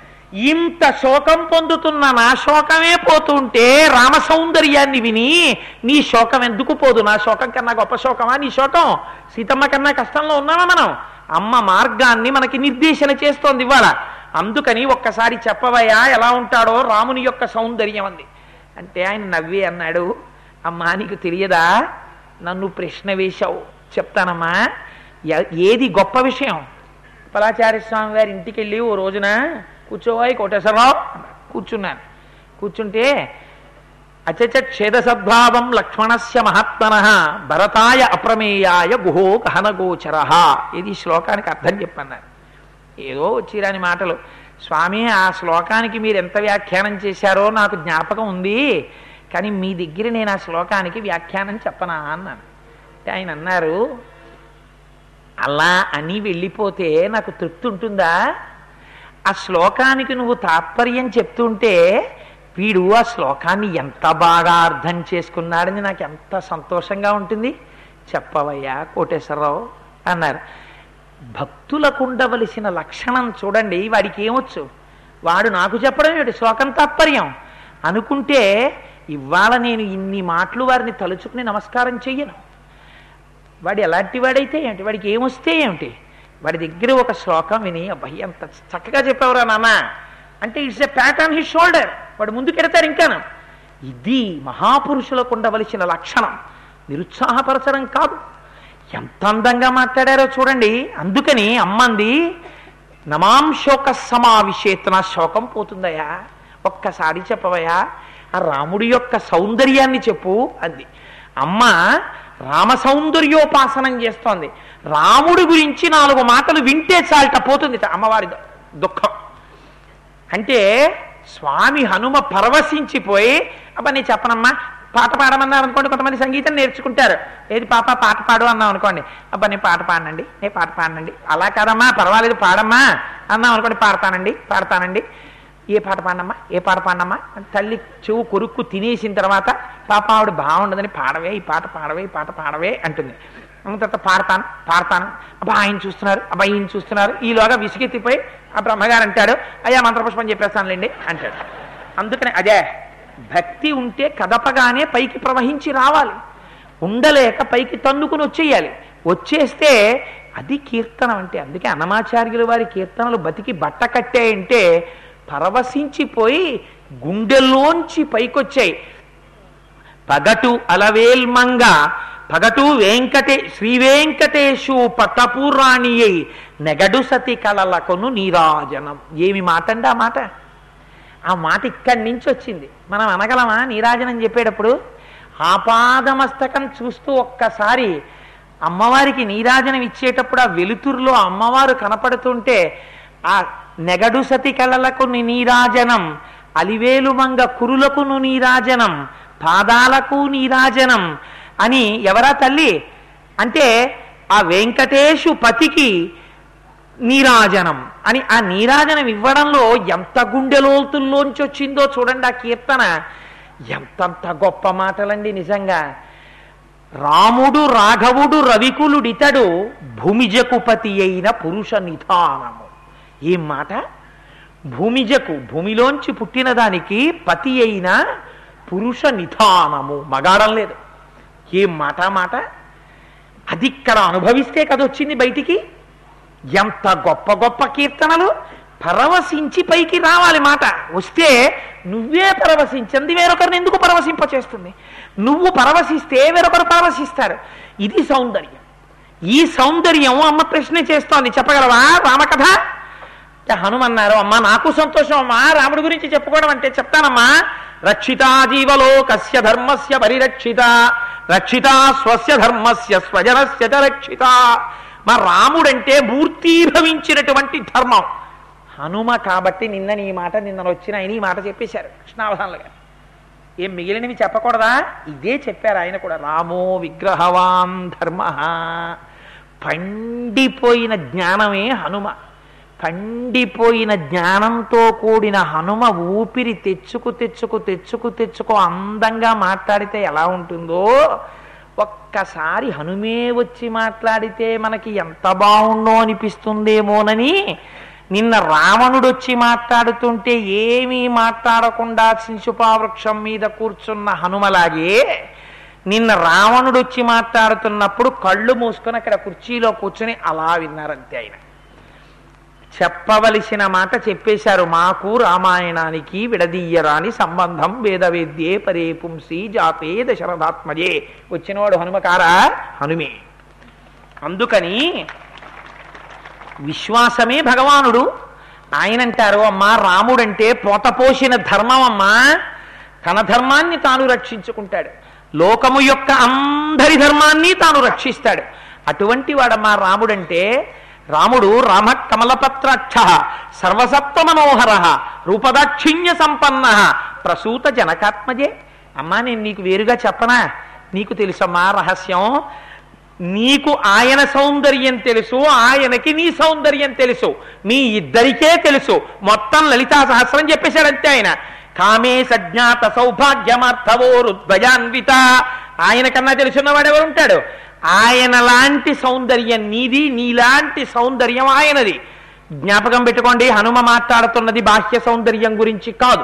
ఇంత శోకం పొందుతున్న నా శోకమే పోతుంటే రామ సౌందర్యాన్ని విని నీ శోకం ఎందుకు పోదు నా శోకం కన్నా గొప్ప శోకమా నీ శోకం సీతమ్మ కన్నా కష్టంలో ఉన్నామా మనం అమ్మ మార్గాన్ని మనకి నిర్దేశన చేస్తోంది ఇవాళ అందుకని ఒక్కసారి చెప్పవయ్యా ఎలా ఉంటాడో రాముని యొక్క సౌందర్యం అంది అంటే ఆయన నవ్వి అన్నాడు అమ్మా నీకు తెలియదా నన్ను ప్రశ్న వేశావు చెప్తానమ్మా ఎ- ఏది గొప్ప విషయం పలాచార్య స్వామి గారి ఇంటికి వెళ్ళి ఓ రోజున కూర్చోవాయి కోటేశ్వరరావు అన్నాడు. కూర్చున్నాను కూర్చుంటే అచచ ఛేద సద్భావం లక్ష్మణస్య మహాత్మన భరతాయ అప్రమేయాయ గుహో గహనగోచర ఇది ఈ శ్లోకానికి అర్థం చెప్పన్నారు ఏదో వచ్చిరాని మాటలు స్వామి ఆ శ్లోకానికి మీరు ఎంత వ్యాఖ్యానం చేశారో నాకు జ్ఞాపకం ఉంది కానీ మీ దగ్గర నేను ఆ శ్లోకానికి వ్యాఖ్యానం చెప్పనా అన్నాను అంటే ఆయన అన్నారు అలా అని వెళ్ళిపోతే నాకు తృప్తి ఉంటుందా ఆ శ్లోకానికి నువ్వు తాత్పర్యం చెప్తుంటే వీడు ఆ శ్లోకాన్ని ఎంత బాగా అర్థం చేసుకున్నాడని నాకు ఎంత సంతోషంగా ఉంటుంది చెప్పవయ్యా కోటేశ్వరరావు అన్నారు భక్తులకు ఉండవలసిన లక్షణం చూడండి వాడికి ఏమొచ్చు వాడు నాకు చెప్పడం ఏమిటి శ్లోకం తాత్పర్యం అనుకుంటే ఇవాళ నేను ఇన్ని మాటలు వారిని తలుచుకుని నమస్కారం చెయ్యను వాడు ఎలాంటి వాడైతే ఏమిటి వాడికి ఏమొస్తే ఏమిటి వాడి దగ్గర ఒక శ్లోకం విని అబ్బాయి ఎంత చక్కగా చెప్పావురా నాన్న అంటే it's a pat on his shoulder వాడు ముందుకెడతారు ఇంకాను ఇది మహాపురుషులకు ఉండవలసిన లక్షణం నిరుత్సాహపరచడం కాదు ఎంత అందంగా మాట్లాడారో చూడండి అందుకని అమ్మంది నమాం శోక సమావిషేత్ నా శోకం పోతుందయా ఒక్కసారి చెప్పవయ్యా ఆ రాముడి యొక్క సౌందర్యాన్ని చెప్పు అంది అమ్మ రామ సౌందర్యోపాసనం చేస్తోంది రాముడి గురించి నాలుగు మాటలు వింటే చాలట పోతుంది అమ్మవారి దు- దుఃఖం అంటే స్వామి హనుమ పరవశించిపోయి అబ్బా నేను చెప్పనమ్మా పాట పాడమన్నారు అనుకోండి కొంతమంది సంగీతం నేర్చుకుంటారు ఏది పాప పాట పాడు అన్నాం అనుకోండి అబ్బా నేను పాట పాడనండి నేను పాట పాడనండి అలా కాదమ్మా పర్వాలేదు పాడమ్మా అన్నాం అనుకోండి పాడతానండి పాడతానండి ఏ పాట పాడనమ్మా ఏ పాట పాడనమ్మా అని తల్లి చెవు కొరుక్కు తినేసిన తర్వాత పాప ఆవిడ బాగుండదని పాడవే ఈ పాట పాడవే ఈ పాట పాడవే అంటుంది అన్న తర్వాత పాడతాను పాడతాను అబ్బా ఆయన చూస్తున్నారు అబ్బా ఈయన చూస్తున్నారు ఈలోగా విసిగెత్తిపోయి ఆ బ్రహ్మగారు అంటాడు అయ్యా మంత్రపుష్పం చెప్పేస్తానులేండి అంటాడు అందుకని అదే భక్తి ఉంటే కదపగానే పైకి ప్రవహించి రావాలి ఉండలేక పైకి తన్నుకుని వచ్చేయాలి వచ్చేస్తే అది కీర్తనం అంటే అందుకే అన్నమాచార్యుల వారి కీర్తనలు బతికి బట్ట కట్టాయంటే పరవశించిపోయి గుండెల్లోంచి పైకొచ్చాయి పగటు అలవేల్మంగ పగటు వెంకటే శ్రీ వెంకటేశు పట్టపూరాణియై నెగడు సతి కలలకొను నీరాజనం ఏమి మాట అండి ఆ మాట ఆ మాట ఇక్కడి నుంచి వచ్చింది మనం అనగలమా నీరాజనం చెప్పేటప్పుడు ఆపాదమస్తకం చూస్తూ ఒక్కసారి అమ్మవారికి నీరాజనం ఇచ్చేటప్పుడు ఆ వెలుతురులో అమ్మవారు కనపడుతుంటే ఆ నెగడు సతి కళలకు నీరాజనం అలివేలు మంగ కురులకు నీరాజనం పాదాలకు నీరాజనం అని ఎవరా తల్లి అంటే ఆ వెంకటేశు పతికి నీరాజనం అని ఆ నీరాజనం ఇవ్వడంలో ఎంత గుండెలోతుల్లోంచి వచ్చిందో చూడండి ఆ కీర్తన ఎంతంత గొప్ప మాటలండి నిజంగా రాముడు రాఘవుడు రవికులుడితడు భూమిజకుపతి అయిన పురుష నిధానము ఏం మాట భూమిజకు భూమిలోంచి పుట్టిన దానికి పతి అయిన పురుష నిధానము మగాడం లేదు ఏం మాట మాట అది ఇక్కడ అనుభవిస్తే కదా వచ్చింది బయటికి ఎంత గొప్ప గొప్ప కీర్తనలు పరవశించి పైకి రావాలి మాట వస్తే నువ్వే పరవశించింది వేరొకరిని ఎందుకు పరవశింప చేస్తుంది నువ్వు పరవశిస్తే వేరొకరు పరవశిస్తారు ఇది సౌందర్యం ఈ సౌందర్యం అమ్మ ప్రశ్న చేస్తోంది చెప్పగలవా రామకథ అంటే హనుమన్నారు అమ్మా నాకు సంతోషం అమ్మా రాముడి గురించి చెప్పుకోవడం అంటే చెప్తానమ్మా రక్షితా జీవలోకస్య ధర్మస్య పరిరక్షిత రక్షిత స్వస్య ధర్మస్య స్వజనస్య చ రక్షిత మా రాముడంటే మూర్తీభవించినటువంటి ధర్మం హనుమ కాబట్టి నిన్న నీ మాట నిన్న వచ్చిన ఆయన ఈ మాట చెప్పేశారు కృష్ణావధానులు గారు ఏం మిగిలినవి చెప్పకూడదా ఇదే చెప్పారు ఆయన కూడా రామో విగ్రహవాన్ ధర్మ పండిపోయిన జ్ఞానమే హనుమ పండిపోయిన జ్ఞానంతో కూడిన హనుమ ఊపిరి తెచ్చుకు తెచ్చుకు తెచ్చుకు తెచ్చుకో అందంగా మాట్లాడితే ఎలా ఉంటుందో ఒక్కసారి హనుమే వచ్చి మాట్లాడితే మనకి ఎంత బాగుండో అనిపిస్తుందేమోనని నిన్న రావణుడు వచ్చి మాట్లాడుతుంటే ఏమీ మాట్లాడకుండా శిశుపావృక్షం మీద కూర్చున్న హనుమలాగే నిన్న రావణుడు వచ్చి మాట్లాడుతున్నప్పుడు కళ్ళు మూసుకొని అక్కడ కుర్చీలో కూర్చొని అలా విన్నారంతే ఆయన చెప్పవలసిన మాట చెప్పేశారు మాకు రామాయణానికి విడదీయరాని సంబంధం వేదవేద్యే పరే పుంసి జాతే దశరథాత్మజే వచ్చినవాడు హనుమకారా హనుమే అందుకని విశ్వాసమే భగవానుడు ఆయన అంటారు అమ్మా రాముడంటే పోతపోసిన ధర్మం అమ్మా తన ధర్మాన్ని తాను రక్షించుకుంటాడు లోకము యొక్క అందరి ధర్మాన్ని తాను రక్షిస్తాడు అటువంటి వాడమ్మా రాముడంటే రాముడు రామ కమలపత్రాక్ష సర్వసత్వ మనోహర రూపదాక్షిణ్య సంపన్న ప్రసూత జనకాత్మజే అమ్మా నేను నీకు వేరుగా చెప్పనా నీకు తెలుసమ్మా రహస్యం నీకు ఆయన సౌందర్యం తెలుసు ఆయనకి నీ సౌందర్యం తెలుసు మీ ఇద్దరికే తెలుసు మొత్తం లలితా సహస్రం చెప్పేశాడంతే ఆయన కామే సజ్ఞాత సౌభాగ్యమార్థవోరుద్వయాన్విత ఆయన కన్నా తెలుసున్నవాడు ఎవరు ఉంటాడు ఆయన లాంటి సౌందర్యం నీది నీలాంటి సౌందర్యం ఆయనది జ్ఞాపకం పెట్టుకోండి హనుమ మాట్లాడుతున్నది బాహ్య సౌందర్యం గురించి కాదు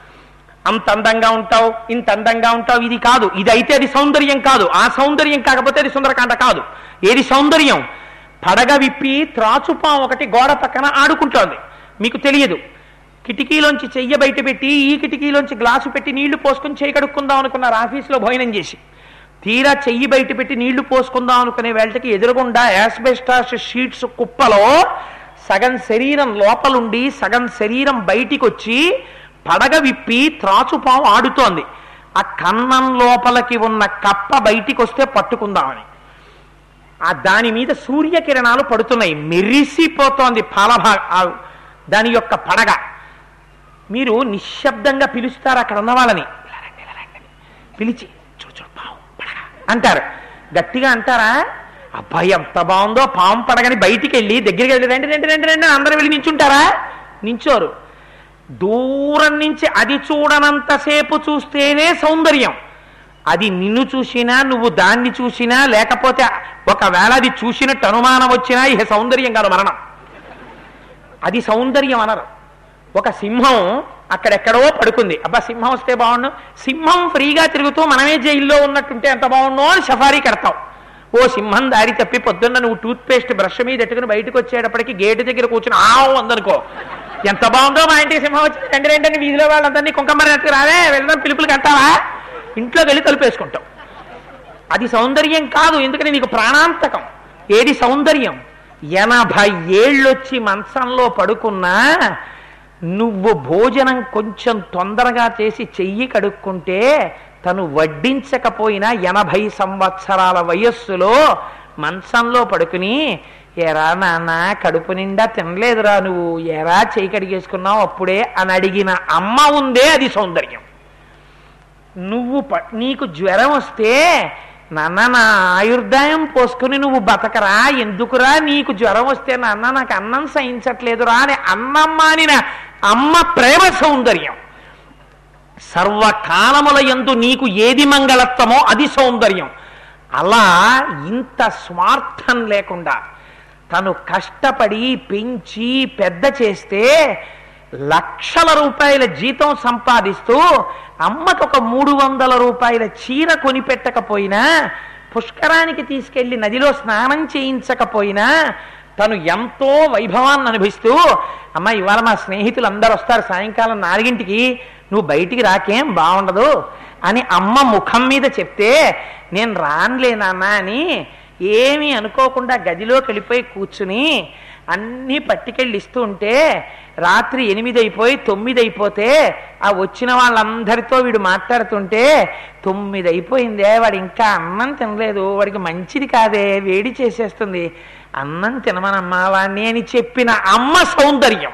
అంత అందంగా ఉంటావు ఇంత అందంగా ఉంటావు ఇది కాదు ఇది అయితే అది సౌందర్యం కాదు ఆ సౌందర్యం కాకపోతే అది సుందరకాండ కాదు ఏది సౌందర్యం పడగ విప్పి త్రాచుపాం ఒకటి గోడ పక్కన ఆడుకుంటోంది మీకు తెలియదు కిటికీలోంచి చెయ్య బయట పెట్టి ఈ కిటికీలోంచి గ్లాసు పెట్టి నీళ్లు పోసుకొని చేయి కడుక్కుందాం అనుకున్నారు ఆఫీస్లో భోజనం చేసి తీరా చెయ్యి బయట పెట్టి నీళ్లు పోసుకుందాం అనుకునే వేళకి ఎదురుగుండా యాస్బెస్టాస్ షీట్స్ కుప్పలో సగం శరీరం లోపలుండి సగం శరీరం బయటికి వచ్చి పడగ విప్పి త్రాచుపాము ఆడుతోంది ఆ కన్నం లోపలికి ఉన్న కప్ప బయటికి వస్తే పట్టుకుందామని ఆ దాని మీద సూర్యకిరణాలు పడుతున్నాయి మెరిసిపోతోంది పాలభా ఆ దాని యొక్క పడగ మీరు నిశ్శబ్దంగా పిలుస్తారు అక్కడ ఉన్న వాళ్ళని "ఇలా రండి, ఇలా రండి" అని. పిలిచి చూడు చూడు పాము పడగ అంటారు గట్టిగా అంటారా అబ్బాయి ఎంత బాగుందో పాము పడగని బయటికి వెళ్ళి దగ్గరికి వెళ్ళి రండి రండి రండి రండి అని అందరూ వెళ్ళి నించుంటారా నించోరు దూరం నుంచి అది చూడనంతసేపు చూస్తేనే సౌందర్యం అది నిన్ను చూసినా నువ్వు దాన్ని చూసినా లేకపోతే ఒకవేళ అది చూసినట్టు అనుమానం వచ్చినా ఇక సౌందర్యం కాదు మరణం అది సౌందర్యం అనరు ఒక సింహం అక్కడెక్కడో పడుకుంది అబ్బా సింహం వస్తే బాగుండు సింహం ఫ్రీగా తిరుగుతూ మనమే జైల్లో ఉన్నట్టుంటే ఎంత బాగుండో అని సఫారీ కడతాం ఓ సింహం దారి తప్పి పొద్దున్న నువ్వు టూత్ పేస్ట్ బ్రష్ మీద ఎట్టుకుని బయటకు వచ్చేటప్పటికి గేటు దగ్గర కూర్చుని ఆవు అందనుకో ఎంత బాగుందో మా ఇంటికి సింహం వచ్చింది రెండు రెండని వీధిలో వాళ్ళందరినీ కుంకమ్మరి ఎత్తుకు రావే వెళ్దాం పిలుపులు కంటావా ఇంట్లో వెళ్ళి తలుపేసుకుంటాం అది సౌందర్యం కాదు ఎందుకని నీకు ప్రాణాంతకం ఏది సౌందర్యం ఎనభై ఏళ్ళొచ్చి మంచంలో పడుకున్నా నువ్వు భోజనం కొంచెం తొందరగా చేసి చెయ్యి కడుక్కుంటే తను వడ్డించకపోయినా ఎనభై సంవత్సరాల వయస్సులో మంచంలో పడుకుని ఎరా నాన్న కడుపు నిండా తినలేదురా నువ్వు ఎరా చెయ్యి కడిగేసుకున్నావు అప్పుడే అని అడిగిన అమ్మ ఉందే అది సౌందర్యం నువ్వు ప- నీకు జ్వరం వస్తే నాన్న నా ఆయుర్దాయం పోసుకుని నువ్వు బతకరా ఎందుకురా నీకు జ్వరం వస్తే నాన్న నాకు అన్నం సహించట్లేదురా అని అన్నం మానిన అమ్మ ప్రేమ సౌందర్యం సర్వకాలముల యందు నీకు ఏది మంగళత్వమో అది సౌందర్యం అలా ఇంత స్వార్థం లేకుండా తను కష్టపడి పెంచి పెద్ద చేస్తే లక్షల రూపాయల జీతం సంపాదిస్తూ అమ్మకు ఒక మూడు వందల రూపాయల చీర కొనిపెట్టకపోయినా పుష్కరానికి తీసుకెళ్లి నదిలో స్నానం చేయించకపోయినా తను ఎంతో వైభవాన్ని అనుభవిస్తూ అమ్మ ఇవాళ మా స్నేహితులు అందరు వస్తారు సాయంకాలం నాలుగింటికి నువ్వు బయటికి రాకేం బాగుండదు అని అమ్మ ముఖం మీద చెప్తే నేను రానులే నాన్న అని ఏమీ అనుకోకుండా గదిలోకి వెళ్ళిపోయి కూర్చుని అన్నీ పట్టుకెళ్ళి ఇస్తూ ఉంటే రాత్రి ఎనిమిది అయిపోయి తొమ్మిది అయిపోతే ఆ వచ్చిన వాళ్ళందరితో వీడు మాట్లాడుతుంటే తొమ్మిది అయిపోయిందే వాడు ఇంకా అన్నం తినలేదు వాడికి మంచిది కాదే వేడి చేసేస్తుంది అన్నం తినమనమ్మా వాడిని అని చెప్పిన అమ్మ సౌందర్యం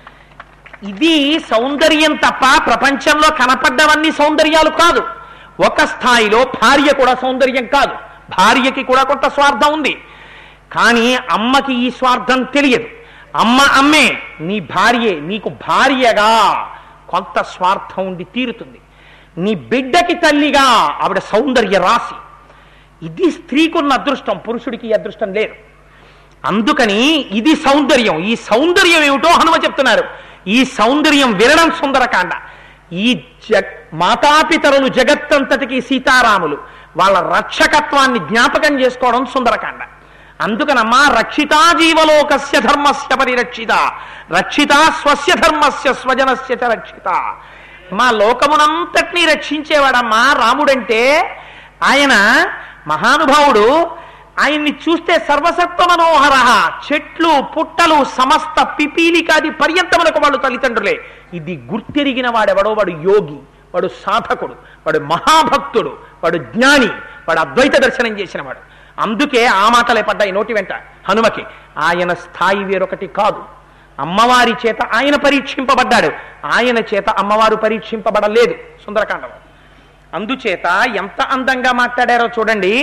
ఇది సౌందర్యం తప్ప ప్రపంచంలో కనపడ్డవన్నీ సౌందర్యాలు కాదు ఒక స్థాయిలో భార్య కూడా సౌందర్యం కాదు భార్యకి కూడా కొంత స్వార్థం ఉంది కానీ అమ్మకి ఈ స్వార్థం తెలియదు అమ్మ అమ్మే నీ భార్యే నీకు భార్యగా కొంత స్వార్థం ఉండి తీరుతుంది నీ బిడ్డకి తల్లిగా ఆవిడ సౌందర్య రాశి ఇది స్త్రీకున్న అదృష్టం పురుషుడికి ఈ అదృష్టం లేదు అందుకని ఇది సౌందర్యం ఈ సౌందర్యం ఏమిటో హనుమ చెప్తున్నారు ఈ సౌందర్యం వినడం సుందరకాండ ఈ జ మాతాపితరులు జగత్తంతటికి సీతారాములు వాళ్ళ రక్షకత్వాన్ని జ్ఞాపకం చేసుకోవడం సుందరకాండ అందుకనమ్మా రక్షితా జీవలోకస్య ధర్మస్య పరిరక్షిత రక్షిత స్వస్య ధర్మస్య స్వజనస్య చ రక్షిత మా లోకమునంతటినీ రక్షించేవాడమ్మా రాముడంటే ఆయన మహానుభావుడు ఆయన్ని చూస్తే సర్వసత్వ మనోహర చెట్లు పుట్టలు సమస్త పిపీలికాది పర్యంతములకు వాళ్ళు తల్లిదండ్రులే ఇది గుర్తెరిగిన వాడెవడో వాడు యోగి వాడు సాధకుడు వాడు మహాభక్తుడు వాడు జ్ఞాని వాడు అద్వైత దర్శనం చేసిన వాడు అందుకే ఆ మాటలే పడ్డాయి నోటి వెంట హనుమకి ఆయన స్థాయి వేరొకటి కాదు అమ్మవారి చేత ఆయన పరీక్షింపబడ్డాడు ఆయన చేత అమ్మవారు పరీక్షింపబడలేదు సుందరకాండలో అందుచేత ఎంత అందంగా మాట్లాడారో చూడండి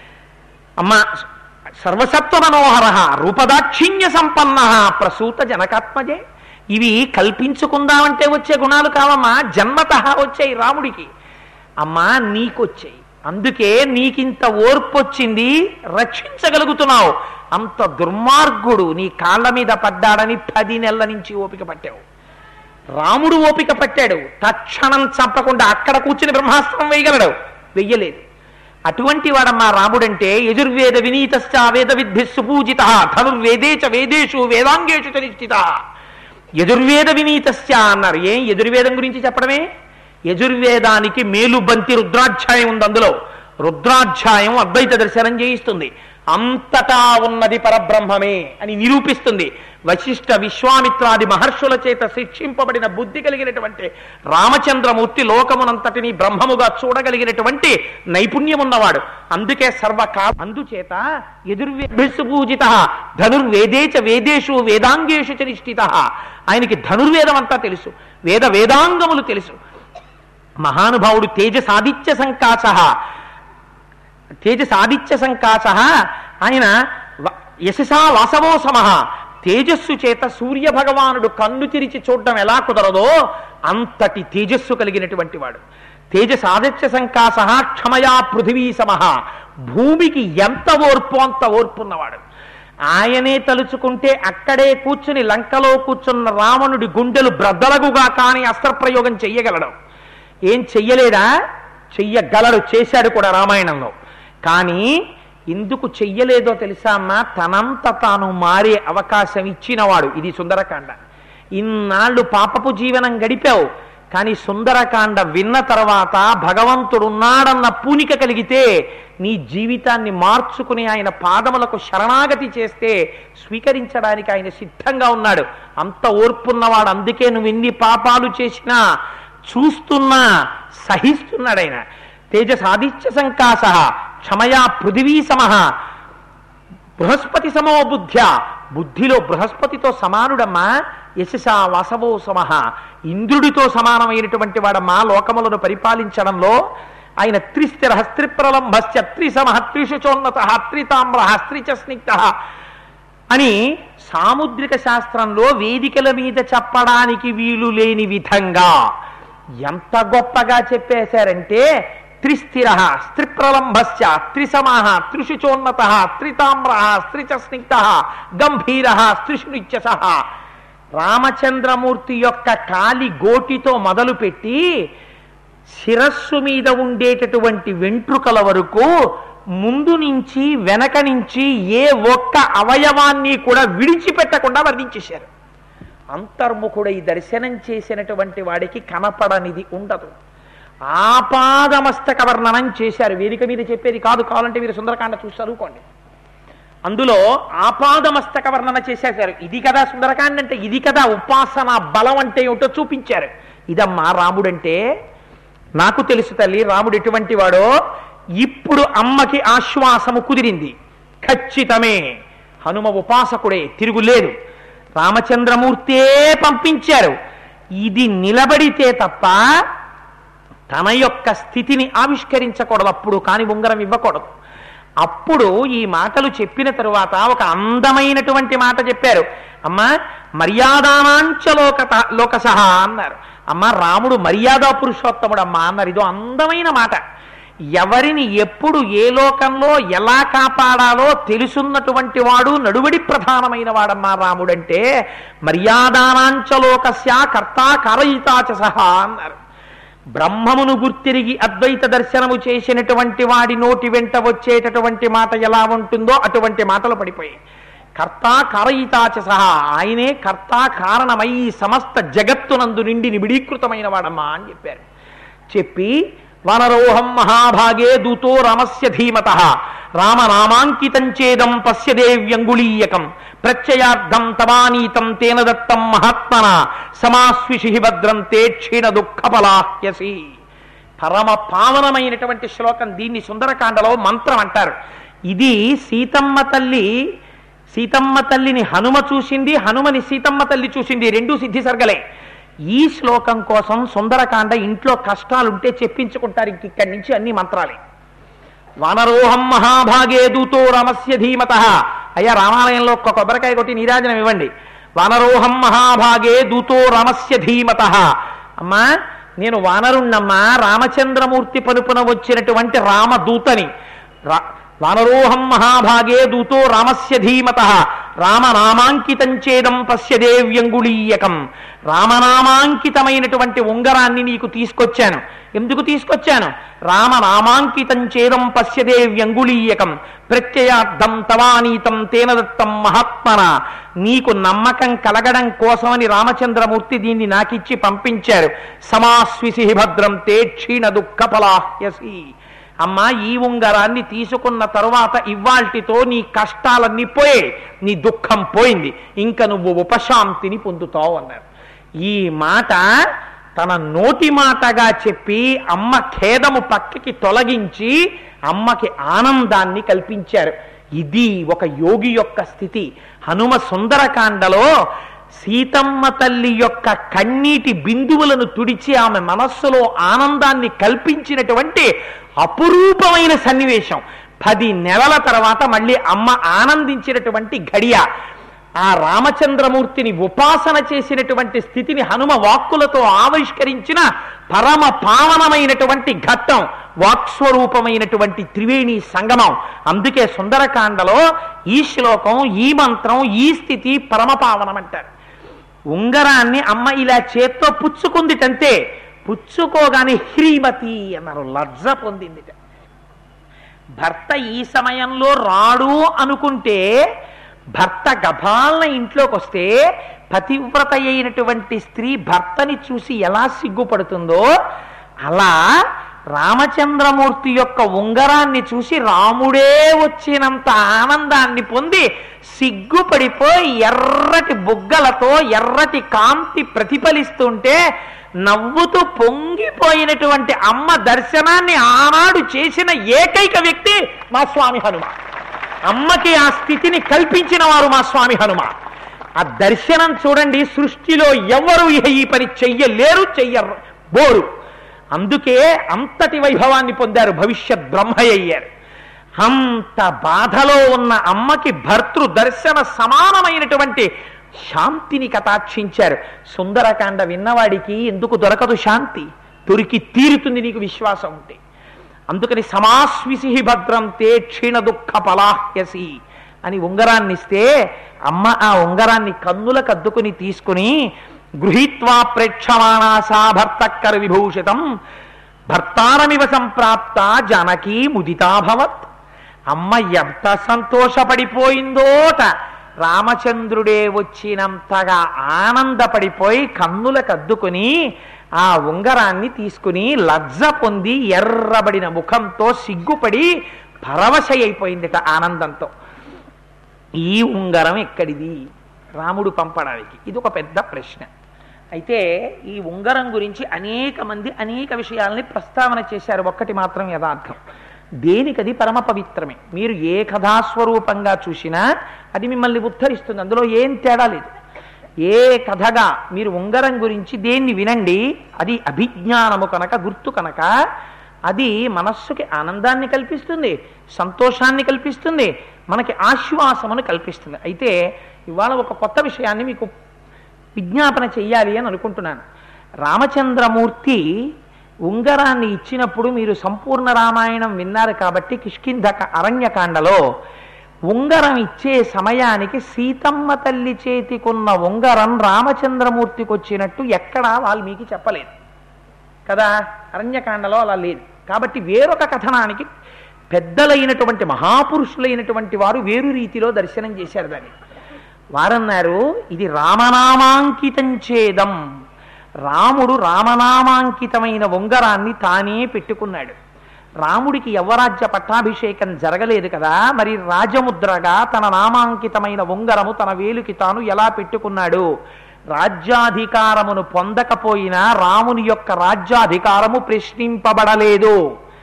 అమ్మ సర్వసత్వ మనోహర రూపదాక్షిణ్య సంపన్న ప్రసూత జనకాత్మజే ఇవి కల్పించుకుందామంటే వచ్చే గుణాలు కావమ్మా జన్మత వచ్చాయి రాముడికి అమ్మా నీకొచ్చాయి అందుకే నీకింత ఓర్పు వచ్చింది రక్షించగలుగుతున్నావు అంత దుర్మార్గుడు నీ కాళ్ళ మీద పడ్డాడని పది నెలల నుంచి ఓపిక పట్టావు రాముడు ఓపిక పట్టాడు తక్షణం చంపకుండా అక్కడ కూర్చుని బ్రహ్మాస్త్రం వేయగలడు వెయ్యలేదు అటువంటి వాడమ్మా రాముడంటే యజుర్వేద వినీతశ్చ వేద విద్ధి సుపూజిత ధనుర్వేదే చ వేదేషు వేదాంగేషు చ నిశ్చిత యజుర్వేద వినీతశ్చ అన్నారు ఏం యజుర్వేదం గురించి చెప్పడమే యజుర్వేదానికి మేలుబంతి రుద్రాధ్యాయం ఉంది అందులో రుద్రాధ్యాయం అద్వైత దర్శనం చేయిస్తుంది అంతటా ఉన్నది పరబ్రహ్మమే అని నిరూపిస్తుంది వశిష్ఠ విశ్వామిత్రాది మహర్షుల చేత శిక్షింపబడిన బుద్ధి కలిగినటువంటి రామచంద్రమూర్తి లోకమునంతటిని బ్రహ్మముగా చూడగలిగినటువంటి నైపుణ్యం ఉన్నవాడు అందుకే సర్వకా అందుచేత ఎదుర్వేసు పూజిత ధనుర్వేదేచ వేదేషు వేదాంగేషు చ నిష్ఠిత ఆయనకి ధనుర్వేదం అంతా తెలుసు వేద వేదాంగములు తెలుసు మహానుభావుడు తేజసాదిత్య సంకాశ తేజసాదిత్య సంకాశ ఆయన వ- యశసా వాసవో సమః తేజస్సు చేత సూర్య భగవానుడు కన్ను తెరిచి చూడడం ఎలా కుదరదో అంతటి తేజస్సు కలిగినటువంటి వాడు తేజసాదిత్య సంకాశ క్షమయా పృథివీ సమః భూమికి ఎంత ఓర్పు అంత ఓర్పున్నవాడు ఆయనే తలుచుకుంటే అక్కడే కూర్చుని లంకలో కూర్చున్న రావణుడి గుండెలు బ్రద్దలగుగా కాని అస్త్రప్రయోగం చెయ్యగలడు ఏం చెయ్యలేదా చెయ్యగలడు చేశాడు కూడా రామాయణంలో కానీ ఎందుకు చెయ్యలేదో తెలుసా అమ్మా తనంత తాను మారే అవకాశం ఇచ్చినవాడు ఇది సుందరకాండ ఇన్నాళ్ళు పాపపు జీవనం గడిపావు కానీ సుందరకాండ విన్న తర్వాత భగవంతుడున్నాడన్న పూనిక కలిగితే నీ జీవితాన్ని మార్చుకుని ఆయన పాదములకు శరణాగతి చేస్తే స్వీకరించడానికి ఆయన సిద్ధంగా ఉన్నాడు అంత ఓర్పున్నవాడు అందుకే నువ్వు ఎన్ని పాపాలు చేసినా చూస్తున్నా సహిస్తున్నాడు ఆయన తేజసాదిత్య సంకాస క్షమయా పృథివీ సమః బృహస్పతి సమో బుద్ధ్య బుద్ధిలో బృహస్పతితో సమానుడమ్మా యశస వాసవో సమహ ఇంద్రుడితో సమానమైనటువంటి వాడమ్మా లోకములను పరిపాలించడంలో ఆయన త్రిస్థిర స్త్రిప్రలంభశ్చ త్రిసమః త్రిశుచోన్నత త్రితామ్ర త్రిచ స్నిగ్ధ అని సాముద్రిక శాస్త్రంలో వేదికల మీద చెప్పడానికి వీలు లేని విధంగా ఎంత గొప్పగా చెప్పేశారంటే త్రిస్థిర స్త్రిప్రలంభస్య త్రిసమాహ త్రిశుచోన్నత త్రితామ్ర త్రిచ స్నిగ్ధ గంభీర స్త్రిశునిత్యస రామచంద్రమూర్తి యొక్క కాలి గోటితో మొదలుపెట్టి శిరస్సు మీద ఉండేటటువంటి వెంట్రుకల వరకు ముందు నుంచి వెనక నుంచి ఏ ఒక్క అవయవాన్ని కూడా విడిచిపెట్టకుండా వర్ణించేశారు అంతర్ముఖుడై దర్శనం చేసినటువంటి వాడికి కనపడనిది ఉండదు ఆపాదమస్తక వర్ణనం చేశారు వేదిక మీద చెప్పేది కాదు కావాలంటే మీరు సుందరకాండ చూసి చదువుకోండి అందులో ఆపాదమస్తక వర్ణన చేసేశారు ఇది కదా సుందరకాండ అంటే ఇది కదా ఉపాసన బలం అంటే ఏమిటో చూపించారు ఇదమ్మా రాముడంటే నాకు తెలుసు తల్లి రాముడు ఎటువంటి వాడో ఇప్పుడు అమ్మకి ఆశ్వాసము కుదిరింది ఖచ్చితమే హనుమ ఉపాసకుడే తిరుగులేదు రామచంద్రమూర్తే పంపించారు ఇది నిలబడితే తప్ప తన యొక్క స్థితిని ఆవిష్కరించకూడదు అప్పుడు కాని ఉంగరం ఇవ్వకూడదు అప్పుడు ఈ మాటలు చెప్పిన తరువాత ఒక అందమైనటువంటి మాట చెప్పారు అమ్మ మర్యాదానాంచ లోకత లోకసహ అన్నారు అమ్మ రాముడు మర్యాదా పురుషోత్తముడు అమ్మ అన్నారు ఇదో అందమైన మాట ఎవరిని ఎప్పుడు ఏ లోకంలో ఎలా కాపాడాలో తెలుసున్నటువంటి వాడు నడువడి ప్రధానమైన వాడమ్మా రాముడంటే మర్యాదానాంచలోకస్య కర్త కారయితాచ సహా అన్నారు బ్రహ్మమును గుర్తిరిగి అద్వైత దర్శనము చేసినటువంటి వాడి నోటి వెంట వచ్చేటటువంటి మాట ఎలా ఉంటుందో అటువంటి మాటలు పడిపోయాయి కర్త కారయితాచ సహా ఆయనే కర్త కారణమై ఈ సమస్త జగత్తునందు నిండి నిబిడీకృతమైన వాడమ్మా అని చెప్పారు చెప్పి వనరోహం మహాభాగే దూతో రమస్య ధీమత రామనామాంకితం చేదం పశ్య దేవ్యంగుళీయకం ప్రత్యయార్థం తవానీతం తేన దత్తం మహాత్మన సమాస్విషి భద్రం తే క్షీణ దుఃఖఫలాహ్యసి పరమ పావనమైనటువంటి శ్లోకం దీన్ని సుందరకాండలో మంత్రం అంటారు ఇది సీతమ్మ తల్లి సీతమ్మ తల్లిని హనుమ చూసింది హనుమని సీతమ్మ తల్లి చూసింది రెండు సిద్ధి సర్గలే ఈ శ్లోకం కోసం సుందరకాండ ఇంట్లో కష్టాలుంటే చెప్పించుకుంటారు ఇంక ఇక్కడి నుంచి అన్ని మంత్రాలే వానరోహం మహాభాగే దూతో రమస్య ధీమత అయ్యా రామాలయంలో ఒక్క కొబ్బరికాయ కొట్టి నీరాజనం ఇవ్వండి వానరోహం మహాభాగే దూతో రమస్య ధీమత అమ్మా నేను వానరుణ్ణమ్మా రామచంద్రమూర్తి పలుపున వచ్చినటువంటి రామదూతని రా వానరోహం మహాభాగే దూతో రామస్య ధీమత రామనామాంకితం చేదం పశ్య దేవ్యంగుళీయకం రామనామాంకితమైనటువంటి ఉంగరాన్ని నీకు తీసుకొచ్చాను ఎందుకు తీసుకొచ్చాను రామనామాంకితం చేదం పశ్య దేవ్యంగుళీయకం ప్రత్యయార్థం తవానీతం తేన దత్తం మహాత్మన నీకు నమ్మకం కలగడం కోసమని రామచంద్రమూర్తి దీన్ని నాకిచ్చి పంపించారు సమాస్విసి భద్రం తే క్షీణ దుఃఖ ఫలాహ్యసి అమ్మా ఈ ఉంగరాన్ని తీసుకున్న తరువాత ఇవాల్టితో నీ కష్టాలన్నీ పోయే నీ దుఃఖం పోయింది ఇంకా నువ్వు ఉపశాంతిని పొందుతావు అన్నారు ఈ మాట తన నోటి మాటగా చెప్పి అమ్మ ఖేదము పక్కకి తొలగించి అమ్మకి ఆనందాన్ని కల్పించారు ఇది ఒక యోగి యొక్క స్థితి హనుమ సుందరకాండలో సీతమ్మ తల్లి యొక్క కన్నీటి బిందువులను తుడిచి ఆమె మనస్సులో ఆనందాన్ని కల్పించినటువంటి అపురూపమైన సన్నివేశం పది నెలల తర్వాత మళ్ళీ అమ్మ ఆనందించినటువంటి ఘడియ ఆ రామచంద్రమూర్తిని ఉపాసన చేసినటువంటి స్థితిని హనుమ వాక్కులతో ఆవిష్కరించిన పరమ పావనమైనటువంటి ఘట్టం వాక్స్వరూపమైనటువంటి త్రివేణి సంగమం అందుకే సుందరకాండలో ఈ శ్లోకం ఈ మంత్రం ఈ స్థితి పరమ పావనం అంటారు ఉంగరాన్ని అమ్మ ఇలా చేత్తో పుచ్చుకుందిటంతే పుచ్చుకోగానే హ్రీమతి అన్నారు లజ్జ పొందిందిట భర్త ఈ సమయంలో రాడు అనుకుంటే భర్త గభాలన ఇంట్లోకి వస్తే పతివ్రత అయినటువంటి స్త్రీ భర్తని చూసి ఎలా సిగ్గుపడుతుందో అలా రామచంద్రమూర్తి యొక్క ఉంగరాన్ని చూసి రాముడే వచ్చినంత ఆనందాన్ని పొంది సిగ్గుపడిపోయి ఎర్రటి బుగ్గలతో ఎర్రటి కాంతి ప్రతిఫలిస్తుంటే నవ్వుతూ పొంగిపోయినటువంటి అమ్మ దర్శనాన్ని ఆనాడు చేసిన ఏకైక వ్యక్తి మా స్వామి హనుమ అమ్మకి ఆ స్థితిని కల్పించిన వారు మా స్వామి హనుమ ఆ దర్శనం చూడండి సృష్టిలో ఎవరు ఇహ ఈ పని చెయ్యలేరు చెయ్యరు బోరు అందుకే అంతటి వైభవాన్ని పొందారు భవిష్యత్ బ్రహ్మయ్య అయ్యారు అంత బాధలో ఉన్న అమ్మకి భర్తృ దర్శన సమానమైనటువంటి శాంతిని కటాక్షించారు సుందరకాండ విన్నవాడికి ఎందుకు దొరకదు శాంతి దొరికి తీరుతుంది నీకు విశ్వాసం ఉంటే అందుకని సమాస్విసి భద్రం తే క్షీణ దుఃఖ పలాహ్యసి అని ఉంగరాన్ని ఇస్తే అమ్మ ఆ ఉంగరాన్ని కన్నులకు అద్దుకుని తీసుకుని గృహీత్వా ప్రేక్షమాణాసా భర్తక్కర విభూషితం భర్తారమివ సంప్రాప్త జానకీ ముదితాభవత్ అమ్మ ఎంత సంతోషపడిపోయిందోట రామచంద్రుడే వచ్చినంతగా ఆనందపడిపోయి కన్నులకు అద్దుకుని ఆ ఉంగరాన్ని తీసుకుని లజ్జ పొంది ఎర్రబడిన ముఖంతో సిగ్గుపడి పరవశ అయిపోయిందిట ఆనందంతో ఈ ఉంగరం ఎక్కడిది రాముడు పంపడానికి ఇది ఒక పెద్ద ప్రశ్న అయితే ఈ ఉంగరం గురించి అనేక మంది అనేక విషయాల్ని ప్రస్తావన చేశారు ఒక్కటి మాత్రం యథార్థం దేనికది పరమ పవిత్రమే మీరు ఏ కథాస్వరూపంగా చూసినా అది మిమ్మల్ని ఉద్ధరిస్తుంది అందులో ఏం తేడా లేదు ఏ కథగా మీరు ఉంగరం గురించి దేన్ని వినండి అది అభిజ్ఞానము కనుక గుర్తు కనుక అది మనస్సుకి ఆనందాన్ని కల్పిస్తుంది సంతోషాన్ని కల్పిస్తుంది మనకి ఆశ్వాసమును కల్పిస్తుంది అయితే ఇవాళ ఒక కొత్త విషయాన్ని మీకు విజ్ఞాపన చెయ్యాలి అని అనుకుంటున్నాను రామచంద్రమూర్తి ఉంగరాన్ని ఇచ్చినప్పుడు మీరు సంపూర్ణ రామాయణం విన్నారు కాబట్టి కిష్కింధక అరణ్యకాండలో ఉంగరం ఇచ్చే సమయానికి సీతమ్మ తల్లి చేతికున్న ఉంగరం రామచంద్రమూర్తికి వచ్చినట్టు ఎక్కడా వాల్మీకి చెప్పలేదు కదా అరణ్యకాండలో అలా లేదు కాబట్టి వేరొక కథనానికి పెద్దలైనటువంటి మహాపురుషులైనటువంటి వారు వేరు రీతిలో దర్శనం చేశారు దాన్ని వారన్నారు ఇది రామనామాంకితం చేదం రాముడు రామనామాంకితమైన ఉంగరాన్ని తానే పెట్టుకున్నాడు రాముడికి యవ్వరాజ్య పట్టాభిషేకం జరగలేదు కదా మరి రాజముద్రగా తన నామాంకితమైన ఉంగరము తన వేలుకి తాను ఎలా పెట్టుకున్నాడు రాజ్యాధికారమును పొందకపోయినా రాముని యొక్క రాజ్యాధికారము ప్రశ్నింపబడలేదు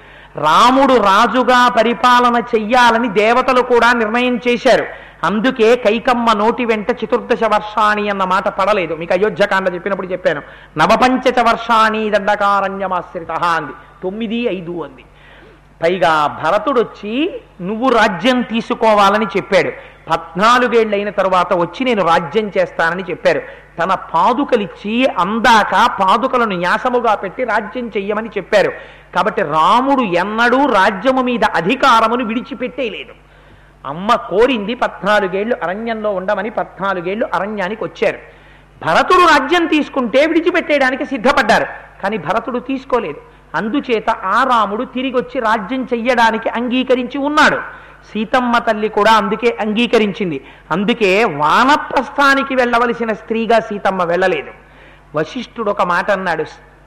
రాముడు రాజుగా పరిపాలన చెయ్యాలని దేవతలు కూడా నిర్ణయం చేశారు అందుకే కైకమ్మ నోటి వెంట చతుర్దశ వర్షాణి అన్న మాట పడలేదు మీకు అయోధ్యకాండ చెప్పినప్పుడు చెప్పాను నవపంచచ వర్షాణి దండకారణ్యమాశ్రిత అంది తొమ్మిది ఐదు అంది పైగా భరతుడు వచ్చి నువ్వు రాజ్యం తీసుకోవాలని చెప్పాడు పద్నాలుగేళ్లైన తరువాత వచ్చి నేను రాజ్యం చేస్తానని చెప్పారు తన పాదుకలిచ్చి అందాక పాదుకలను న్యాసముగా పెట్టి రాజ్యం చెయ్యమని చెప్పారు కాబట్టి రాముడు ఎన్నడూ రాజ్యము మీద అధికారమును విడిచిపెట్టేయలేదు అమ్మ కోరింది పద్నాలుగేళ్లు అరణ్యంలో ఉండమని పద్నాలుగేళ్లు అరణ్యానికి వచ్చారు భరతుడు రాజ్యం తీసుకుంటే విడిచిపెట్టేయడానికి సిద్ధపడ్డారు కానీ భరతుడు తీసుకోలేదు అందుచేత ఆ రాముడు తిరిగి వచ్చి రాజ్యం చెయ్యడానికి అంగీకరించి ఉన్నాడు సీతమ్మ తల్లి కూడా అందుకే అంగీకరించింది అందుకే వానప్రస్థానికి వెళ్ళవలసిన స్త్రీగా సీతమ్మ వెళ్ళలేదు వశిష్ఠుడు ఒక మాట అన్నాడు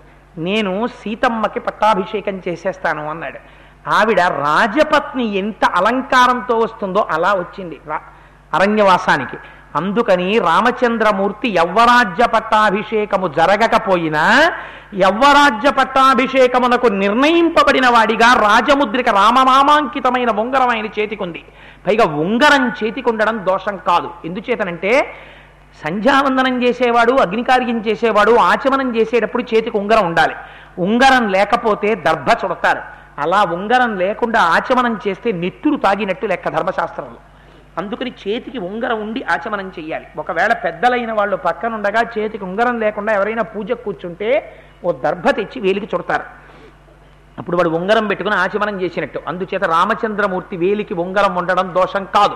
నేను సీతమ్మకి పట్టాభిషేకం చేసేస్తాను అన్నాడు ఆవిడ రాజపత్ని ఎంత అలంకారంతో వస్తుందో అలా వచ్చింది రా- అరణ్యవాసానికి అందుకని రామచంద్రమూర్తి యవ్వరాజ్య పట్టాభిషేకము జరగకపోయినా యవ్వరాజ్య పట్టాభిషేకమునకు నిర్ణయింపబడిన వాడిగా రాజముద్రిక రామనామాంకితమైన ఉంగరం ఆయన చేతికుంది పైగా ఉంగరం చేతికుండడం దోషం కాదు ఎందుచేతనంటే సంధ్యావందనం చేసేవాడు అగ్నికార్యం చేసేవాడు ఆచమనం చేసేటప్పుడు చేతికి ఉంగరం ఉండాలి ఉంగరం లేకపోతే దర్భ చుడతారు అలా ఉంగరం లేకుండా ఆచమనం చేస్తే నెత్తురు తాగినట్టు లెక్క ధర్మశాస్త్రంలో అందుకని చేతికి ఉంగరం ఉండి ఆచమనం చెయ్యాలి ఒకవేళ పెద్దలైన వాళ్ళు పక్కనుండగా చేతికి ఉంగరం లేకుండా ఎవరైనా పూజకు కూర్చుంటే ఓ దర్భ తెచ్చి వేలికి చుడతారు అప్పుడు వాడు ఉంగరం పెట్టుకుని ఆచమనం చేసినట్టు అందుచేత రామచంద్రమూర్తి వేలికి ఉంగరం ఉండడం దోషం కాదు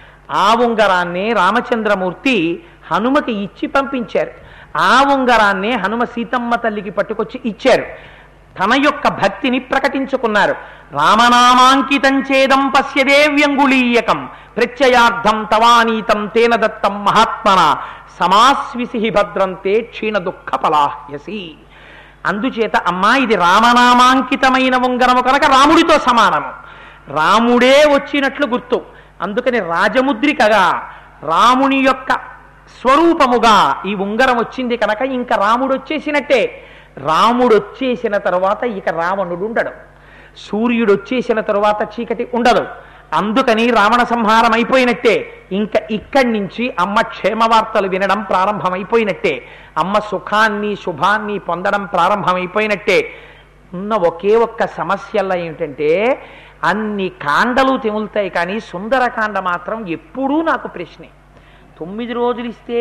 ఆ ఉంగరాన్ని రామచంద్రమూర్తి హనుమకి ఇచ్చి పంపించారు ఆ ఉంగరాన్ని హనుమ సీతమ్మ తల్లికి పట్టుకొచ్చి ఇచ్చారు తన యొక్క భక్తిని ప్రకటించుకున్నారు రామనామాంకితం చేదం పశ్యదే వ్యంగుళీయకం ప్రత్యయార్థం తవానీతం తేన దత్తం మహాత్మన సమాస్విసి భద్రంతే క్షీణ దుఃఖ పలాహ్యసి అందుచేత అమ్మా ఇది రామనామాంకితమైన ఉంగరము కనుక రాముడితో సమానము రాముడే వచ్చినట్లు గుర్తు అందుకని రాజముద్రికగా రాముని యొక్క స్వరూపముగా ఈ ఉంగరం వచ్చింది కనుక ఇంకా రాముడు వచ్చేసినట్టే రాముడు వచ్చేసిన తరువాత ఇక రావణుడు ఉండడు సూర్యుడు వచ్చేసిన తరువాత చీకటి ఉండదు అందుకని రావణ సంహారం అయిపోయినట్టే ఇంకా ఇక్కడి నుంచి అమ్మ క్షేమ వార్తలు వినడం ప్రారంభమైపోయినట్టే అమ్మ సుఖాన్ని శుభాన్ని పొందడం ప్రారంభమైపోయినట్టే ఉన్న ఒకే ఒక్క సమస్యల్లో ఏమిటంటే అన్ని కాండలు తెములుతాయి కానీ సుందరకాండ మాత్రం ఎప్పుడూ నాకు ప్రశ్నే తొమ్మిది రోజులు ఇస్తే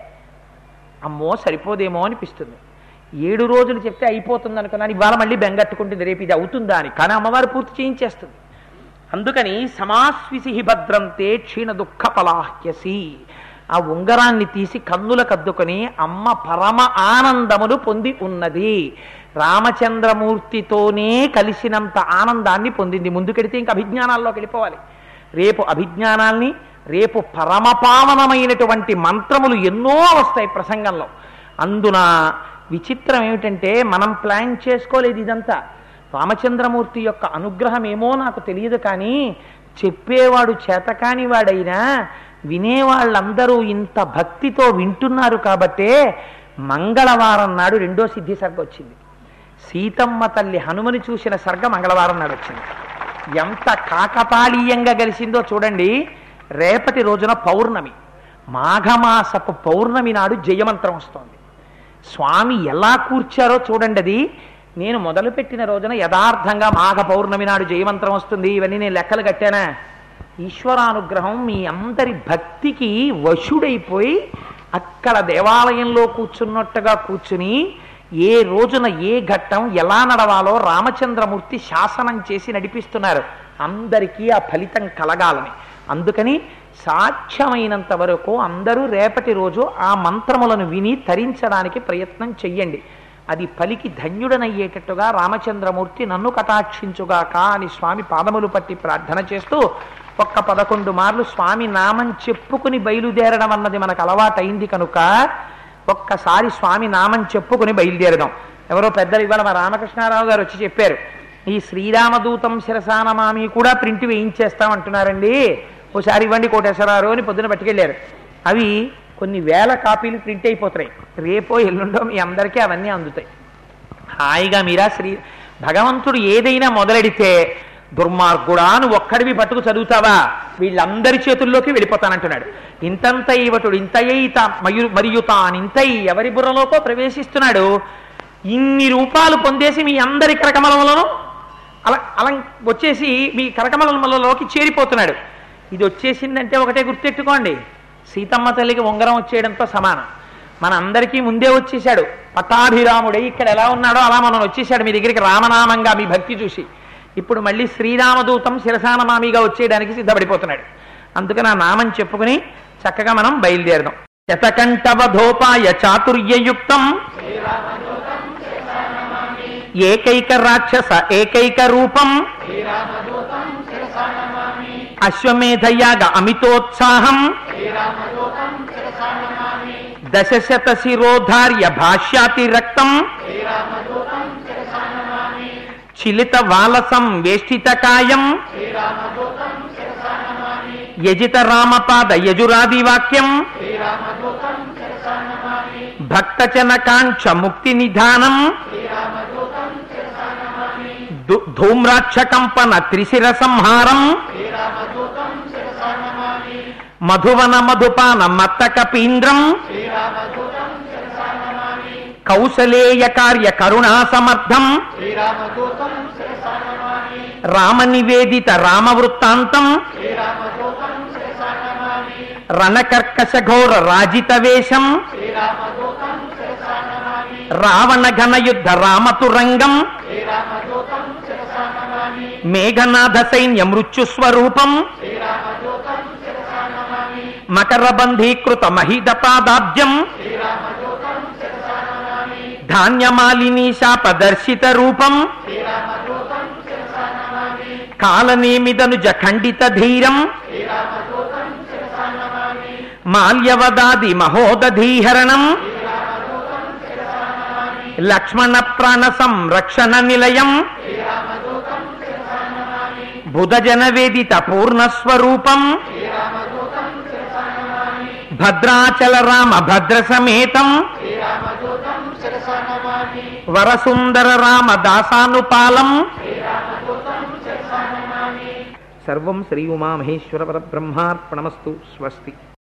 అమ్మో సరిపోదేమో అనిపిస్తుంది ఏడు రోజులు చెప్తే అయిపోతుంది అనుకున్నాను ఇవాళ మళ్ళీ బెంగట్టుకుంటుంది రేపు ఇది అవుతుందా అని కానీ అమ్మవారు పూర్తి చేయించేస్తుంది అందుకని సమాస్విసి భద్రంతే క్షీణ దుఃఖ పలాహ్యసి ఆ ఉంగరాన్ని తీసి కన్నుల కద్దుకొని అమ్మ పరమ ఆనందమును పొంది ఉన్నది రామచంద్రమూర్తితోనే కలిసినంత ఆనందాన్ని పొందింది ముందుకెడితే ఇంక అభిజ్ఞానాల్లోకి వెళ్ళిపోవాలి రేపు అభిజ్ఞానాల్ని రేపు పరమపావనమైనటువంటి మంత్రములు ఎన్నో వస్తాయి ప్రసంగంలో అందున విచిత్రం ఏమిటంటే మనం ప్లాన్ చేసుకోలేదు ఇదంతా రామచంద్రమూర్తి యొక్క అనుగ్రహం ఏమో నాకు తెలియదు కానీ చెప్పేవాడు చేతకాని వాడైనా వినేవాళ్ళందరూ ఇంత భక్తితో వింటున్నారు కాబట్టే మంగళవారం నాడు రెండో సిద్ధి సర్గ వచ్చింది సీతమ్మ తల్లి హనుమని చూసిన సర్గ మంగళవారం నాడు వచ్చింది ఎంత కాకతాళీయంగా కలిసిందో చూడండి రేపటి రోజున పౌర్ణమి మాఘమాసపు పౌర్ణమి నాడు జయమంత్రం వస్తోంది స్వామి ఎలా కూర్చారో చూడండి అది నేను మొదలుపెట్టిన రోజున యథార్థంగా మాఘ పౌర్ణమి నాడు జయమంత్రం వస్తుంది ఇవన్నీ నేను లెక్కలు కట్టానా ఈశ్వరానుగ్రహం మీ అందరి భక్తికి వశుడైపోయి అక్కడ దేవాలయంలో కూర్చున్నట్టుగా కూర్చుని ఏ రోజున ఏ ఘట్టం ఎలా నడవాలో రామచంద్రమూర్తి శాసనం చేసి నడిపిస్తున్నారు అందరికీ ఆ ఫలితం కలగాలని అందుకని సాధ్యమైనంత వరకు అందరూ రేపటి రోజు ఆ మంత్రములను విని తరించడానికి ప్రయత్నం చెయ్యండి అది పలికి ధన్యుడనయ్యేటట్టుగా రామచంద్రమూర్తి నన్ను కటాక్షించుగాక అని స్వామి పాదములు పట్టి ప్రార్థన చేస్తూ ఒక్క పదకొండు మార్లు స్వామి నామం చెప్పుకుని బయలుదేరడం అన్నది మనకు అలవాటైంది కనుక ఒక్కసారి స్వామి నామం చెప్పుకుని బయలుదేరదాం ఎవరో పెద్దలు ఇవాళ మా రామకృష్ణారావు గారు వచ్చి చెప్పారు ఈ శ్రీరామదూతం శిరసానమామి కూడా ప్రింట్ వేయించేస్తామంటున్నారండి ఓసారి ఇవ్వండి కోటేశ్వరరావు అని పొద్దున పట్టుకెళ్ళారు అవి కొన్ని వేల కాపీలు ప్రింట్ అయిపోతున్నాయి రేపో ఎల్లుండో మీ అందరికీ అవన్నీ అందుతాయి హాయిగా మీరా శ్రీ భగవంతుడు ఏదైనా మొదలెడితే దుర్మార్గుడా నువ్వు ఒక్కడివి పట్టుకు చదువుతావా వీళ్ళందరి చేతుల్లోకి వెళ్ళిపోతానంటున్నాడు ఇంతంత ఇవటుడు ఇంతయ్యి తా మయు మరియు తానింతై ఎవరి బుర్రలోకో ప్రవేశిస్తున్నాడు ఇన్ని రూపాలు పొందేసి మీ అందరి కరకమలములను అలా అలా వచ్చేసి మీ కరకమలములలోకి చేరిపోతున్నాడు ఇది వచ్చేసిందంటే ఒకటే గుర్తెట్టుకోండి సీతమ్మ తల్లికి ఉంగరం వచ్చేయడంతో సమానం మన అందరికీ ముందే వచ్చేసాడు పట్టాభిరాముడై ఇక్కడ ఎలా ఉన్నాడో అలా మనం వచ్చేసాడు మీ దగ్గరికి రామనామంగా మీ భక్తి చూసి ఇప్పుడు మళ్ళీ శ్రీరామదూతం శిరసానమామిగా వచ్చేయడానికి సిద్ధపడిపోతున్నాడు అందుకని ఆ నామం చెప్పుకుని చక్కగా మనం బయలుదేరదాం శతకంఠవధోపాయ చాతుర్యయుక్తం ఏకైక రాక్షస ఏకైక రూపం అశ్వమేధయాగ అమితోత్సాహం దశశత శిరోధార్య భాష్యాతి రక్తం చిలిత వాలసం వేష్టిత కాయం యజిత రామపాద యజురాది వాక్యం భక్తచన కాంక్ష ముక్తి నిధానం ధూ- ధూమ్రాక్షకంపన త్రిశిర సంహారం మధువన మధుపాన మత్తక పీంద్రం కౌసలేయ కార్య కరుణా సమర్థం రామ నివేదిత రామ వృత్తాంతం రణకర్కశ ఘోర రాజిత వేషం రావణ ఘన యుద్ధ రామతురంగం మేఘనాథ సైన్య మృత్యు స్వరూపం మకర బంధీకృత మహిద పాదాబ్జం ధాన్యమాలిని శాపదర్శిత రూపం కాలనేమిదను జఖండిత ధీరం మాల్యవదాది మహోదధీహరణం లక్ష్మణ ప్రాణ సంరక్షణ నిలయం బుధజన వేదిత పూర్ణస్వరూపం భద్రాచల రామ భద్ర సమేతం వరసుందర రామ దాసానుపాలం సర్వం శ్రీ ఉమామహేశ్వర పరబ్రహ్మార్పణమస్తు స్వస్తి